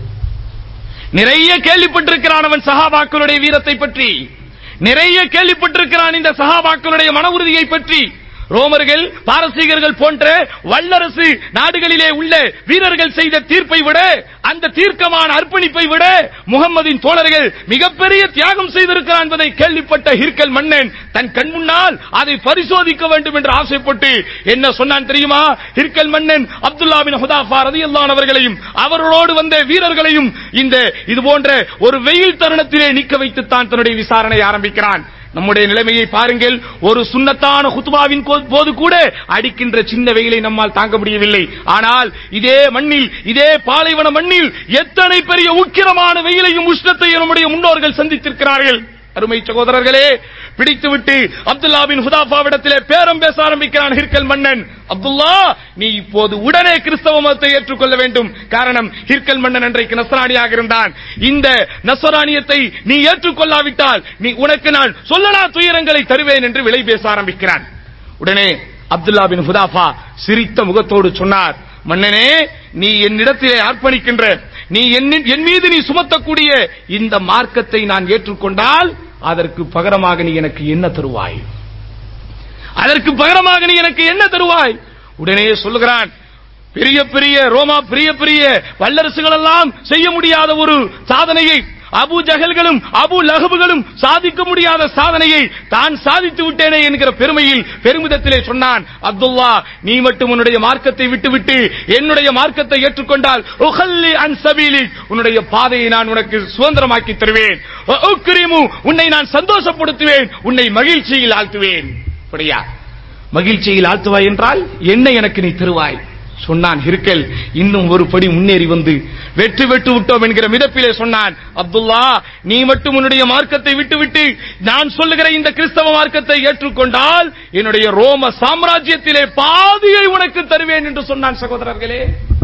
நிறைய கேள்விப்பட்டிருக்கிறான் அவன் சஹாபாக்களுடைய வீரத்தை பற்றி நிறைய கேள்விப்பட்டிருக்கிறான் இந்த சஹாபாக்களுடைய மன உறுதியை பற்றி ரோமர்கள் பாரசீகர்கள் போன்ற வல்லரசு நாடுகளிலே உள்ள வீரர்கள் செய்த தீர்ப்பை விட அந்த தீர்க்கமான அர்ப்பணிப்பை விட முகம்மதின் தோழர்கள் மிகப்பெரிய தியாகம் செய்திருக்கிறார் என்பதை கேள்விப்பட்ட ஹிர்கல் மன்னன் தன் கண் முன்னால் அதை பரிசோதிக்க வேண்டும் என்று ஆசைப்பட்டு என்ன சொன்னான் தெரியுமா ஹிர்கல் மன்னன் அப்துல்லா பின் ஹுதாஃபா ரதியல்லான் அவர்களையும் அவர்களோடு வந்த வீரர்களையும் இந்த இது போன்ற ஒரு வெயில் தருணத்திலே நிக்க வைத்துத்தான் தன்னுடைய விசாரணை ஆரம்பிக்கிறான் நம்முடைய நிலைமையை பாருங்கள் ஒரு சுண்ணத்தான குத்துபாவின் போது கூட அடிக்கின்ற சின்ன வெயிலை நம்மால் தாங்க முடியவில்லை ஆனால் இதே மண்ணில் இதே பாலைவன மண்ணில் எத்தனை பெரிய உக்கிரமான வெயிலையும் உஷ்ணத்தையும் நம்முடைய முன்னோர்கள் சந்தித்திருக்கிறார்கள் அருமை சகோதரர்களே பிடித்துவிட்டு அப்துல்லா பின் ஹுதாஃபாவிடத்திலே பேரம் பேச ஆரம்பிக்கிறான் ஹிர்கல் மன்னன் அப்துல்லா நீ இப்போது உடனே கிறிஸ்தவ மதத்தை ஏற்றுக்கொள்ள வேண்டும் காரணம் ஹிர்கல் மன்னன் அன்றைக்கு நசராணியாக இருந்தான் இந்த நசராணியத்தை நீ ஏற்றுக்கொள்ளாவிட்டால் நீ உனக்கு நான் சொல்லனா துயரங்களை தருவேன் என்று விலை பேச ஆரம்பிக்கிறான் உடனே அப்துல்லா பின் ஹுதாஃபா சிரித்த முகத்தோடு சொன்னார் மன்னனே நீ என்னிடத்திலே அர்ப்பணிக்கின்ற நீ என் மீது நீ சுமத்தக்கூடிய இந்த மார்க்கத்தை நான் ஏற்றுக்கொண்டால் அதற்கு பகரமாக நீ எனக்கு என்ன தருவாய் அதற்கு பகரமாக நீ எனக்கு என்ன தருவாய் உடனே சொல்லுகிறான் பெரிய பெரிய ரோமா பெரிய பெரிய வல்லரசுகள் எல்லாம் செய்ய முடியாத ஒரு சாதனையை அபு ஜகல்களும் அபு லஹபுகளும் சாதிக்க முடியாத சாதனையை தான் சாதித்து விட்டேனே என்கிற பெருமையில் பெருமிதத்திலே சொன்னான் அப்துல்லா நீ மட்டும் உன்னுடைய மார்க்கத்தை விட்டுவிட்டு என்னுடைய மார்க்கத்தை ஏற்றுக்கொண்டால் உஹல்லி அன் சபீலி உன்னுடைய பாதையை நான் உனக்கு சுதந்திரமாக்கி தருவேன் உக்ரிமு உன்னை நான் சந்தோஷப்படுத்துவேன் உன்னை மகிழ்ச்சியில் ஆழ்த்துவேன் அப்படியா மகிழ்ச்சியில் ஆழ்த்துவாய் என்றால் என்ன எனக்கு நீ தருவாய் சொன்னான் ஹிர்கல் இன்னும் ஒரு படி முன்னேறி வந்து வெற்றி வெட்டு விட்டோம் என்கிற மிதப்பிலே சொன்னான் அப்துல்லா நீ மட்டும் உன்னுடைய மார்க்கத்தை விட்டுவிட்டு நான் சொல்லுகிற இந்த கிறிஸ்தவ மார்க்கத்தை ஏற்றுக்கொண்டால் என்னுடைய ரோம சாம்ராஜ்யத்திலே பாதியை உனக்கு தருவேன் என்று சொன்னான் சகோதரர்களே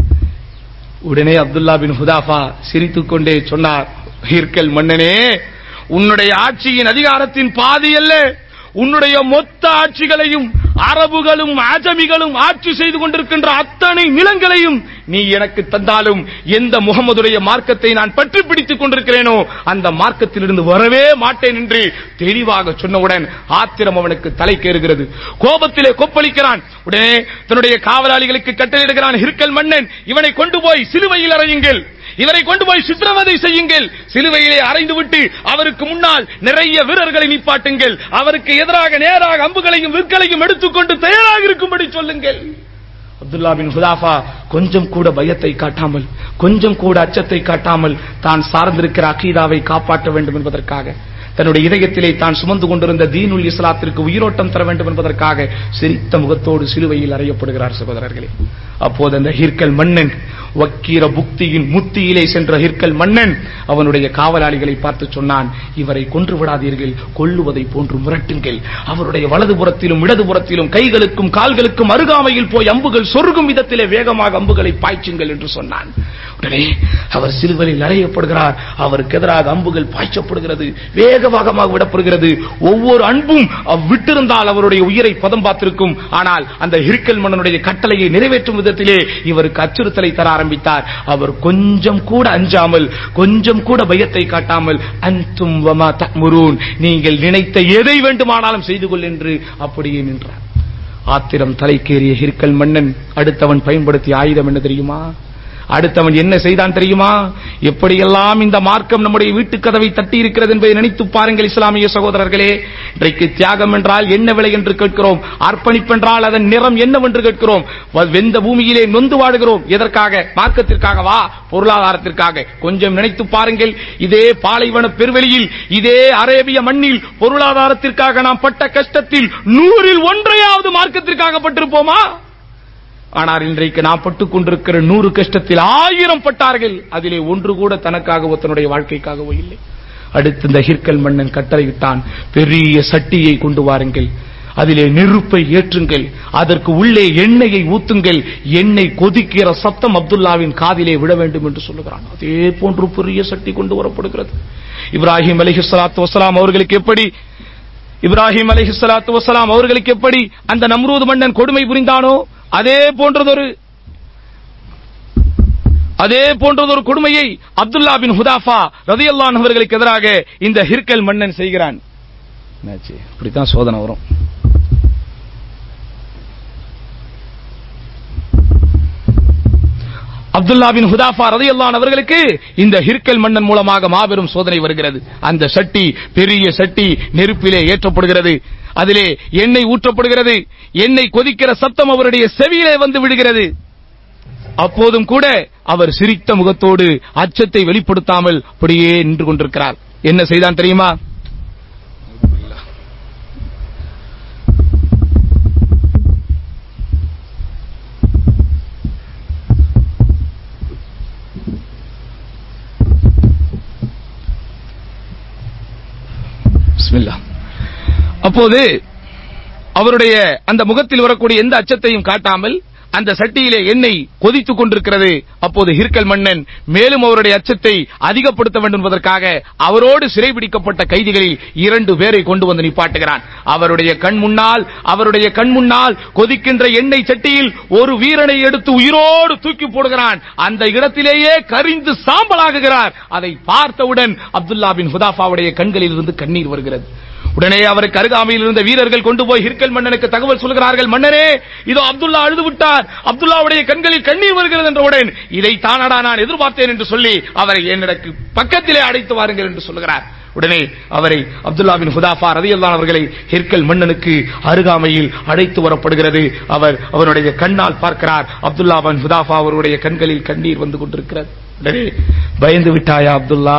உடனே அப்துல்லா பின் ஹுதாஃபா சிரித்துக் கொண்டே சொன்னார் ஹிர்கல் மன்னனே உன்னுடைய ஆட்சியின் அதிகாரத்தின் பாதி அல்ல உன்னுடைய மொத்த ஆட்சிகளையும் அரபுகளும் ஆஜமிகளும் ஆட்சி செய்து கொண்டிருக்கின்ற அத்தனை நிலங்களையும் நீ எனக்கு தந்தாலும் எந்த முகமதுடைய மார்க்கத்தை நான் பற்றி பிடித்துக் கொண்டிருக்கிறேனோ அந்த மார்க்கத்திலிருந்து வரவே மாட்டேன் என்று தெளிவாக சொன்னவுடன் ஆத்திரம் அவனுக்கு தலைக்கேறுகிறது கோபத்திலே கொப்பளிக்கிறான் உடனே தன்னுடைய காவலாளிகளுக்கு கட்டளையிடுகிறான் ஹிர்கல் மன்னன் இவனை கொண்டு போய் சிலுவையில் அறையுங்கள் இவரை கொண்டு போய் சித்திரவதை செய்யுங்கள் சிலுவையிலே அறைந்து விட்டு அவருக்கு முன்னால் நிறைய வீரர்களை நிப்பாட்டுங்கள் அவருக்கு எதிராக நேராக அம்புகளையும் விற்களையும் எடுத்துக்கொண்டு தயாராக இருக்கும்படி சொல்லுங்கள் அப்துல்லா பின் ஹுதாஃபா கொஞ்சம் கூட பயத்தை காட்டாமல் கொஞ்சம் கூட அச்சத்தை காட்டாமல் தான் சார்ந்திருக்கிற அகீதாவை காப்பாற்ற வேண்டும் என்பதற்காக தன்னுடைய இதயத்திலே தான் சுமந்து கொண்டிருந்த தீனுல் இஸ்லாத்திற்கு உயிரோட்டம் தர வேண்டும் என்பதற்காக சிரித்த முகத்தோடு சிலுவையில் அறையப்படுகிறார் சகோதரர்களே அப்போது அந்த ஹிர்கல் மன்னன் வக்கீர புக்தியின் முத்தியிலே சென்ற ஹிர்கல் மன்னன் அவனுடைய காவலாளிகளை பார்த்து சொன்னான் இவரை கொன்று விடாதீர்கள் கொல்லுவதை போன்று முரட்டுங்கள் அவருடைய வலதுபுறத்திலும் இடதுபுறத்திலும் கைகளுக்கும் கால்களுக்கும் அருகாமையில் போய் அம்புகள் சொருகும் விதத்திலே வேகமாக அம்புகளை பாய்ச்சுங்கள் என்று சொன்னான் உடனே அவர் சிலுவையில் அறையப்படுகிறார் அவருக்கு எதிராக அம்புகள் பாய்ச்சப்படுகிறது வேகமாக விடப்படுகிறது ஒவ்வொரு அன்பும் விட்டிருந்தால் அவருடைய உயிரை பதம் பார்த்திருக்கும் ஆனால் அந்த ஹிர்கல் மன்னனுடைய கட்டளையை நிறைவேற்றும் விதத்திலே இவருக்கு அச்சுறுத்தலை தர ஆரம்பித்தார் அவர் கொஞ்சம் கூட அஞ்சாமல் கொஞ்சம் கூட பயத்தை காட்டாமல் அன்தும் வமா தமுரூன் நீங்கள் நினைத்த எதை வேண்டுமானாலும் செய்து கொள் என்று அப்படியே நின்றார் ஆத்திரம் தலைக்கேறிய ஹிர்கல் மன்னன் அடுத்தவன் பயன்படுத்திய ஆயுதம் என்ன தெரியுமா அடுத்தவன் என்ன செய்தான் தெரியுமா எப்படியெல்லாம் இந்த மார்க்கம் நம்முடைய வீட்டு கதவை தட்டி இருக்கிறது என்பதை நினைத்து பாருங்கள் இஸ்லாமிய சகோதரர்களே இன்றைக்கு தியாகம் என்றால் என்ன விலை என்று கேட்கிறோம் அர்ப்பணிப்பென்றால் அதன் நிறம் என்னவென்று கேட்கிறோம் வெந்த பூமியிலே நொந்து வாடுகிறோம் எதற்காக மார்க்கத்திற்காகவா பொருளாதாரத்திற்காக கொஞ்சம் நினைத்து பாருங்கள் இதே பாலைவன பெருவெளியில் இதே அரேபிய மண்ணில் பொருளாதாரத்திற்காக நாம் பட்ட கஷ்டத்தில் நூறில் ஒன்றையாவது மார்க்கத்திற்காக பட்டிருப்போமா ஆனால் இன்றைக்கு நான் பட்டுக் கொண்டிருக்கிற நூறு கஷ்டத்தில் ஆயிரம் பட்டார்கள் அதிலே ஒன்று கூட தனக்காகவோ தன்னுடைய வாழ்க்கைக்காகவோ இல்லை அடுத்து இந்த ஹிர்கல் மன்னன் கட்டளையிட்டான் பெரிய சட்டியை கொண்டு வாருங்கள் அதிலே நெருப்பை ஏற்றுங்கள் அதற்கு உள்ளே எண்ணெயை ஊத்துங்கள் எண்ணெய் கொதிக்கிற சத்தம் அப்துல்லாவின் காதிலே விழ வேண்டும் என்று சொல்லுகிறான் அதே போன்று பெரிய சட்டி கொண்டு வரப்படுகிறது இப்ராஹிம் அலைஹிஸ்ஸலாத்து வஸலாம் அவர்களுக்கு எப்படி இப்ராஹிம் அலைஹிஸ்ஸலாத்து வஸலாம் அவர்களுக்கு எப்படி அந்த நம்ரூத் மன்னன் கொடுமை புரிந்தானோ அதே போன்றதொரு அதே போன்றதொரு கொடுமையை அப்துல்லா பின் ஹுதாஃபா ரதியல்லான் அவர்களுக்கு எதிராக இந்த ஹிர்கல் மன்னன் செய்கிறான் என்னாச்சு இப்படித்தான் சோதனை வரும் அப்துல்லா பின் ஹுதாஃபா ரதியல்லான் அவர்களுக்கு இந்த ஹிர்கல் மன்னன் மூலமாக மாபெரும் சோதனை வருகிறது அந்த சட்டி பெரிய சட்டி நெருப்பிலே ஏற்றப்படுகிறது அதிலே எண்ணெய் ஊற்றப்படுகிறது எண்ணெய் கொதிக்கிற சத்தம் அவருடைய செவியிலே வந்து விடுகிறது அப்போதும் கூட அவர் சிரித்த முகத்தோடு அச்சத்தை வெளிப்படுத்தாமல் அப்படியே நின்று கொண்டிருக்கிறார் என்ன செய்தான் தெரியுமா பிஸ்மில்லா அப்போது அவருடைய அந்த முகத்தில் வரக்கூடிய எந்த அச்சத்தையும் காட்டாமல் அந்த சட்டியிலே எண்ணெய் கொதித்துக் கொண்டிருக்கிறது அப்போது ஹிர்கல் மன்னன் மேலும் அவருடைய அச்சத்தை அதிகப்படுத்த வேண்டும் என்பதற்காக அவரோடு சிறைபிடிக்கப்பட்ட கைதிகளில் இரண்டு பேரை கொண்டு வந்து நிப்பாட்டுகிறான் அவருடைய கண் முன்னால் அவருடைய கண் முன்னால் கொதிக்கின்ற எண்ணெய் சட்டியில் ஒரு வீரனை எடுத்து உயிரோடு தூக்கி போடுகிறான் அந்த இடத்திலேயே கரிந்து சாம்பலாகுகிறார் அதை பார்த்தவுடன் அப்துல்லா பின் ஹுதாஃபாவுடைய கண்களில் இருந்து கண்ணீர் வருகிறது உடனே அவருக்கு அருகாமையில் இருந்த வீரர்கள் கொண்டு போய் ஹிர்கல் மன்னனுக்கு தகவல் சொல்கிறார்கள் மன்னரே இதோ அப்துல்லா அழுது விட்டார் அப்துல்லாவுடைய கண்களில் கண்ணீர் வருகிறது என்றவுடன் இதை தானடா நான் எதிர்பார்த்தேன் என்று சொல்லி அவரை என்னிடக்கு பக்கத்திலே அழைத்து வாருங்கள் என்று சொல்கிறார் உடனே அவரை அப்துல்லா பின் ஹுதாஃபா ரதியல்லான் அவர்களை ஹிர்கல் மன்னனுக்கு அருகாமையில் அழைத்து வரப்படுகிறது அவர் அவருடைய கண்ணால் பார்க்கிறார் அப்துல்லா பின் ஹுதாஃபா அவருடைய கண்களில் கண்ணீர் வந்து கொண்டிருக்கிறது உடனே பயந்து விட்டாயா அப்துல்லா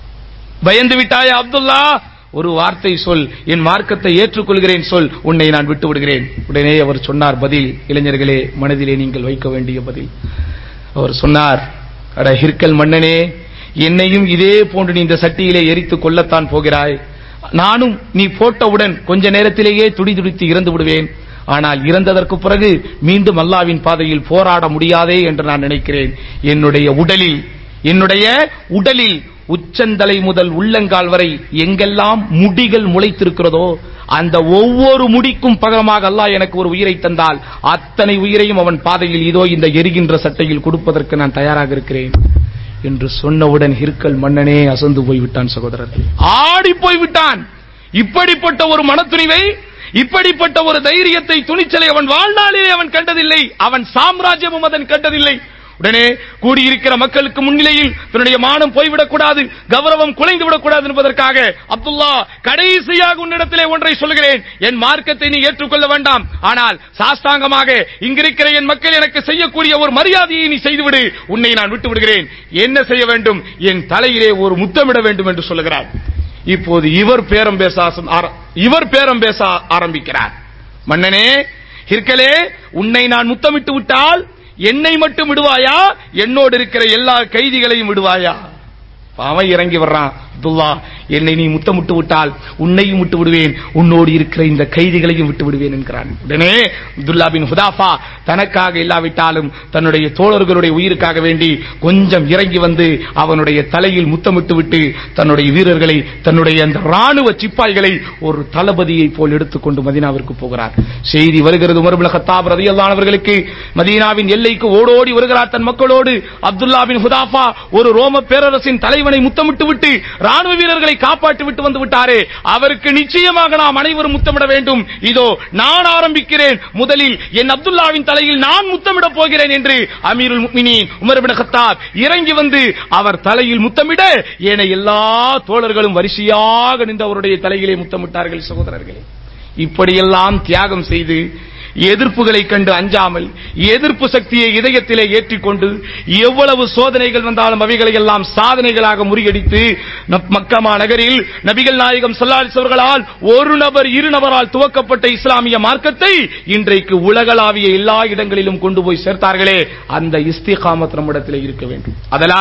பயந்து விட்டாயா அப்துல்லா ஒரு வார்த்தை சொல் என் மார்க்கத்தை ஏற்றுக்கொள்கிறேன் சொல் உன்னை நான் விட்டு விடுகிறேன் உடனே அவர் சொன்னார் பதில் இளைஞர்களே மனதிலே நீங்கள் வைக்க வேண்டிய பதில் அவர் சொன்னார் அட ஹிர்கல் மன்னனே என்னையும் இதே போன்று நீ இந்த சட்டியிலே எரித்து கொல்லத்தான் போகிறாய் நானும் நீ போட்டவுடன் கொஞ்ச நேரத்திலேயே துடி துடித்து இறந்து விடுவேன் ஆனால் இறந்ததற்கு பிறகு மீண்டும் அல்லாவின் பாதையில் போராட முடியாதே என்று நான் நினைக்கிறேன் என்னுடைய உடலில் என்னுடைய உடலில் உச்சந்தலை முதல் உள்ளங்கால் வரை எங்கெல்லாம் முடிகள் முளைத்திருக்கிறதோ அந்த ஒவ்வொரு முடிக்கும் பகரமாக அல்லாஹ் எனக்கு ஒரு உயிரை தந்தால் அத்தனை உயிரையும் அவன் பாதையில் இதோ இந்த எரிகின்ற சட்டையில் கொடுப்பதற்கு நான் தயாராக இருக்கிறேன் என்று சொன்னவுடன் ஹிர்கல் மன்னனே அசந்து போய்விட்டான் சகோதரர் ஆடி போய்விட்டான் இப்படிப்பட்ட ஒரு மனத்துணிவை இப்படிப்பட்ட ஒரு தைரியத்தை துணிச்சலை அவன் வாழ்நாளிலே அவன் கண்டதில்லை அவன் சாம்ராஜ்யமும் அதன் கண்டதில்லை உடனே கூடியிருக்கிற மக்களுக்கு முன்னிலையில் தன்னுடைய மானம் போய்விடக்கூடாது கௌரவம் குலைந்து விடக்கூடாது என்பதற்காக அப்துல்லா கடைசியாக உன்னிடத்திலே ஒன்றை சொல்கிறேன் என் மார்க்கத்தை நீ ஏற்றுக்கொள்ள வேண்டாம் ஆனால் சாஸ்தாங்கமாக இங்கிருக்கிற என் மக்கள் எனக்கு செய்யக்கூடிய ஒரு மரியாதையை நீ செய்துவிடு உன்னை நான் விட்டு விடுகிறேன் என்ன செய்ய வேண்டும் என் தலையிலே ஒரு முத்தமிட வேண்டும் என்று சொல்லுகிறார் இப்போது இவர் பேரம் பேச ஆசம்- ஆர- இவர் பேரம் பேச ஆரம்பிக்கிறார் மன்னனே ஹிர்கலே உன்னை நான் முத்தமிட்டு விட்டால் என்னை மட்டும் விடுவாயா என்னோடு இருக்கிற எல்லா கைதிகளையும் விடுவாயா அவன் இறங்கி வர்றான் அப்துல்லா என்னை நீ முத்தமிட்டு விட்டால் உன்னையும் விட்டு விடுவேன் உன்னோடு இருக்கிற இந்த கைதிகளையும் விட்டு விடுவேன் என்கிறான் உடனே அப்துல்லா பின் ஹுதாஃபா தனக்காக இல்லாவிட்டாலும் தன்னுடைய தோழர்களுடைய உயிருக்காக வேண்டி கொஞ்சம் இறங்கி வந்து அவனுடைய தலையில் முத்தமிட்டு விட்டு தன்னுடைய வீரர்களை தன்னுடைய அந்த ராணுவ சிப்பாய்களை ஒரு தளபதியை போல் எடுத்துக்கொண்டு மதீனாவிற்கு போகிறார் செய்தி வருகிறது உமர் கத்தாப் ரதியல்லான் அவர்களுக்கு மதீனாவின் எல்லைக்கு ஓடோடி வருகிறார் தன் மக்களோடு அப்துல்லா பின் ஹுதாஃபா ஒரு ரோம பேரரசின் தலைவனை முத்தமிட்டு விட்டு ராணுவ வீரர்களை காப்பாற்றி விட்டு வந்து விட்டாரே அவருக்கு நிச்சயமாக நாம் அனைவரும் முத்தமிட வேண்டும் இதோ நான் ஆரம்பிக்கிறேன் முதலில் என் அப்துல்லாவின் தலையில் நான் முத்தமிடப் போகிறேன் என்று அமீருல் முஃமினீன் உமர் பின் கத்தாப் இறங்கி வந்து அவர் தலையில் முத்தமிட ஏனைய எல்லா தோழர்களும் வரிசையாக நின்று அவருடைய தலையிலே முத்தமிட்டார்கள் சகோதரர்களே இப்படியெல்லாம் தியாகம் செய்து எதிர்ப்புகளை கண்டு அஞ்சாமல் எதிர்ப்பு சக்தியை இதயத்திலே ஏற்றிக்கொண்டு எவ்வளவு சோதனைகள் வந்தாலும் அவைகளை எல்லாம் சாதனைகளாக முறியடித்து நப்- மக்கமா நகரில் நபிகள் நாயகம் ஸல்லல்லாஹு அவர்களால் ஒரு நபர் இரு நபரால் துவக்கப்பட்ட இஸ்லாமிய மார்க்கத்தை இன்றைக்கு உலகளாவிய எல்லா இடங்களிலும் கொண்டு போய் சேர்த்தார்களே அந்த இஸ்திகாமத் நம்மிடத்திலே இருக்க வேண்டும் அதனால்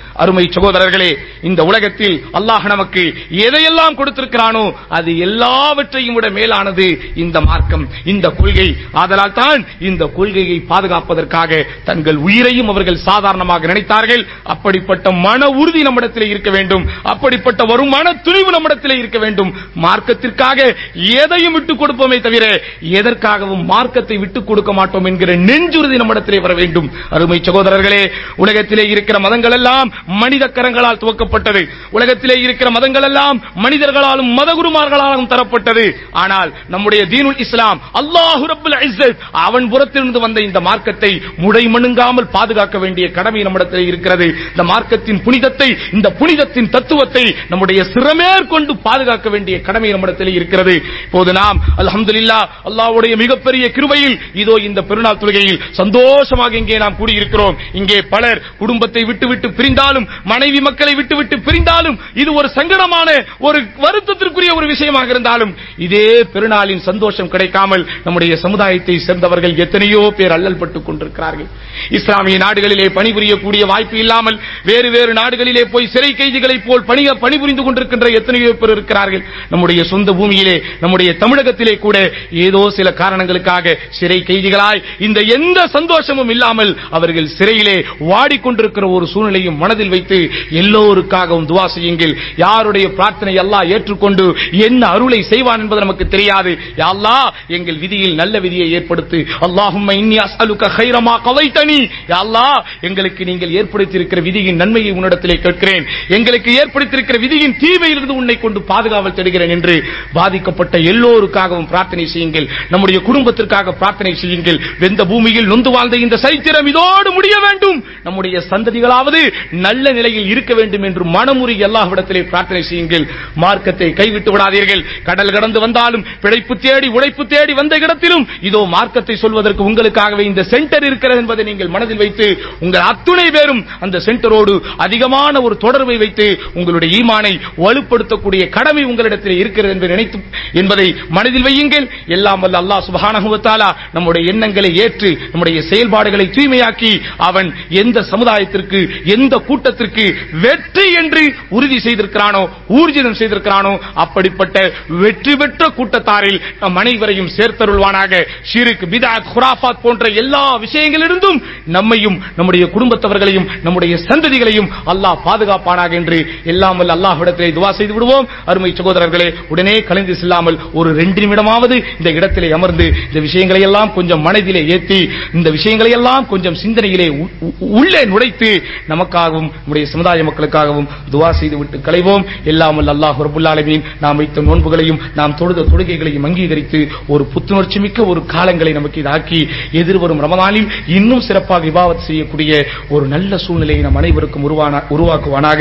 அருமை சகோதரர்களே இந்த உலகத்தில் அல்லாஹ் நமக்கு எதையெல்லாம் கொடுத்திருக்கிறானோ அது எல்லாவற்றையும் விட மேலானது இந்த மார்க்கம் இந்த கொள்கை ஆதலால் தான் இந்த கொள்கையை பாதுகாப்பதற்காக தங்கள் உயிரையும் அவர்கள் சாதாரணமாக நினைத்தார்கள் அப்படிப்பட்ட மன உறுதி நம்மிடத்தில் இருக்க வேண்டும் அப்படிப்பட்ட ஒரு மன துணிவு நம்மிடத்தில் இருக்க வேண்டும் மார்க்கத்திற்காக எதையும் விட்டுக் கொடுப்போமே தவிர எதற்காகவும் மார்க்கத்தை விட்டுக் கொடுக்க மாட்டோம் என்கிற நெஞ்சுறுதி நம்மிடத்திலே வர வேண்டும் அருமை சகோதரர்களே உலகத்திலே இருக்கிற மதங்கள் எல்லாம் மனித கரங்களால் துவக்கப்பட்டது உலகத்திலே இருக்கிற மதங்கள் எல்லாம் மனிதர்களாலும் மதகுருமார்களாலும் தரப்பட்டது ஆனால் நம்முடைய தீனுல் இஸ்லாம் அல்லாஹு ரப்புல் இஸ்ஸத் அவன் புறத்திலிருந்து வந்த இந்த மார்க்கத்தை முடைமணுங்காமல் பாதுகாக்க வேண்டிய கடமை நம்மிடத்தில் இருக்கிறது இந்த மார்க்கத்தின் புனிதத்தை இந்த புனிதத்தின் தத்துவத்தை நம்முடைய சிறமேற்கொண்டு பாதுகாக்க வேண்டிய கடமை நம்மிடத்தில் இருக்கிறது இப்போது நாம் அல்ஹம்துலில்லாஹ் அல்லாஹ்வுடைய மிகப்பெரிய கிருபையில் இதோ இந்த பெருநாள் தொழுகையில் சந்தோஷமாக இங்கே நாம் கூடியிருக்கிறோம் இங்கே பலர் குடும்பத்தை விட்டுவிட்டு பிரிந்தாலும் மனைவி மக்களை விட்டுவிட்டு பிரிந்தாலும் இது ஒரு சங்கடமான ஒரு வருத்தத்திற்குரிய ஒரு விஷயமாக இருந்தாலும் இதே பெருநாளின் சந்தோஷம் கிடைக்காமல் நம்முடைய சமுதாயத்தை சேர்ந்தவர்கள் எத்தனையோ பேர் அல்லல் பட்டுக் கொண்டிருக்கிறார்கள் இஸ்லாமிய நாடுகளிலே பணிபுரியக்கூடிய வாய்ப்பு இல்லாமல் வேறு வேறு நாடுகளிலே போய் சிறை கைதிகளைப் போல் பணிய பணிபுரிந்து கொண்டிருக்கின்ற எத்தனையோ பேர் இருக்கிறார்கள் நம்முடைய சொந்த பூமியிலே நம்முடைய தமிழகத்திலே கூட ஏதோ சில காரணங்களுக்காக சிறை கைதிகளாய் இந்த எந்த சந்தோஷமும் இல்லாமல் அவர்கள் சிறையிலே வாடிக்கொண்டிருக்கிற ஒரு சூழ்நிலையும் மனதில் வைத்து எல்லோருக்காகவும் துவா செய்யுங்கள் யாருடைய பிரார்த்தனை அல்லாஹ் ஏற்றுக்கொண்டு என்ன அருளை செய்வான் என்பது நமக்கு தெரியாது யா அல்லாஹ் எங்கள் விதியில் நல்ல விதியை ஏற்படுத்து அல்லாஹும்ம இன்னி அஸ்அலுக கைரமா கவைத்தனி யா அல்லாஹ் எங்களுக்கு நீங்கள் ஏற்படுத்தியிருக்கிற விதியின் நன்மையை உன்னிடத்திலே கேட்கிறேன் எங்களுக்கு ஏற்படுத்தியிருக்கிற விதியின் தீமையிலிருந்து உன்னை கொண்டு பாதுகாவல் தேடுகிறேன் என்று பாதிக்கப்பட்ட எல்லோருக்காகவும் பிரார்த்தனை செய்யுங்கள் நம்முடைய குடும்பத்திற்காக பிரார்த்தனை செய்யுங்கள் வெந்த பூமியில் நொந்து வாழ்ந்த இந்த சரித்திரம் இதோடு முடிய வேண்டும் நம்முடைய சந்ததிகளாவது நல்ல நிலையில் இருக்க வேண்டும் என்று மனமுறி எல்லாவிடத்திலே பிரார்த்தனை செய்யுங்கள் மார்க்கத்தை கைவிட்டு விடாதீர்கள் கடல் கடந்து வந்தாலும் பிழைப்பு தேடி உழைப்பு தேடி வந்த இடத்திலும் இதோ மார்க்கத்தை சொல்வதற்கு உங்களுக்காகவே இந்த சென்டர் இருக்கிறது என்பதை நீங்கள் மனதில் வைத்து உங்கள் அத்துணை பேரும் அந்த சென்டரோடு அதிகமான ஒரு தொடர்பை வைத்து உங்களுடைய ஈமானை வலுப்படுத்தக்கூடிய கடமை உங்களிடத்தில் இருக்கிறது என்று நினைத்து என்பதை மனதில் வையுங்கள் எல்லாம் வல்ல அல்லாஹ் சுப்ஹானஹு வ தஆலா நம்முடைய எண்ணங்களை ஏற்று நம்முடைய செயல்பாடுகளை தூய்மையாக்கி அவன் எந்த சமுதாயத்திற்கு எந்த கூட்டத்திற்கு வெற்றி என்று உறுதி செய்திருக்கிறானோ ஊர்ஜிதம் செய்திருக்கிறானோ அப்படிப்பட்ட வெற்றி பெற்ற கூட்டத்தாரில் நம் அனைவரையும் சேர்த்தருள்வானாக ஷிரிக் பிதாத் குராஃபாத் போன்ற எல்லா விஷயங்களிலிருந்தும் நம்மையும் நம்முடைய குடும்பத்தவர்களையும் நம்முடைய சந்ததிகளையும் அல்லாஹ் பாதுகாப்பானாக என்று எல்லாம் வல்ல அல்லாஹ்விடத்திலே துவா செய்து விடுவோம் அருமை சகோதரர்களே உடனே கலைந்து செல்லாமல் ஒரு ரெண்டு நிமிடமாவது இந்த இடத்திலே அமர்ந்து இந்த விஷயங்களை எல்லாம் கொஞ்சம் மனதிலே ஏற்றி இந்த விஷயங்களை எல்லாம் கொஞ்சம் சிந்தனையிலே உ- உ- உள்ளே நுழைத்து நமக்காகவும் நம்முடைய சமுதாய மக்களுக்காகவும் துவா செய்து விட்டு களைவோம் எல்லாம் வல்ல அல்லாஹ் ரபுல் ஆலமீன் நாம் வைத்த நோன்புகளையும் நாம் தொழுத தொழுகைகளையும் அங்கீகரித்து ஒரு புத்துணர்ச்சி மிக்க ஒரு காலங்களை நமக்கு இதாக்கி எதிர்வரும் ரமதானில் இன்னும் சிறப்பாக விவாதம் செய்யக்கூடிய ஒரு நல்ல சூழ்நிலையை நம் அனைவருக்கும் உருவான உருவாக்குவானாக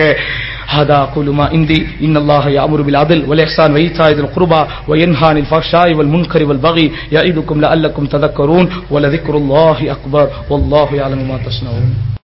هذا كل ما عندي إن الله يأمر بالعدل والإحسان وإيتاء ذي القربى وينهى عن الفحشاء والمنكر والبغي يعظكم لعلكم تذكرون ولذكر الله أكبر والله يعلم ما تصنعون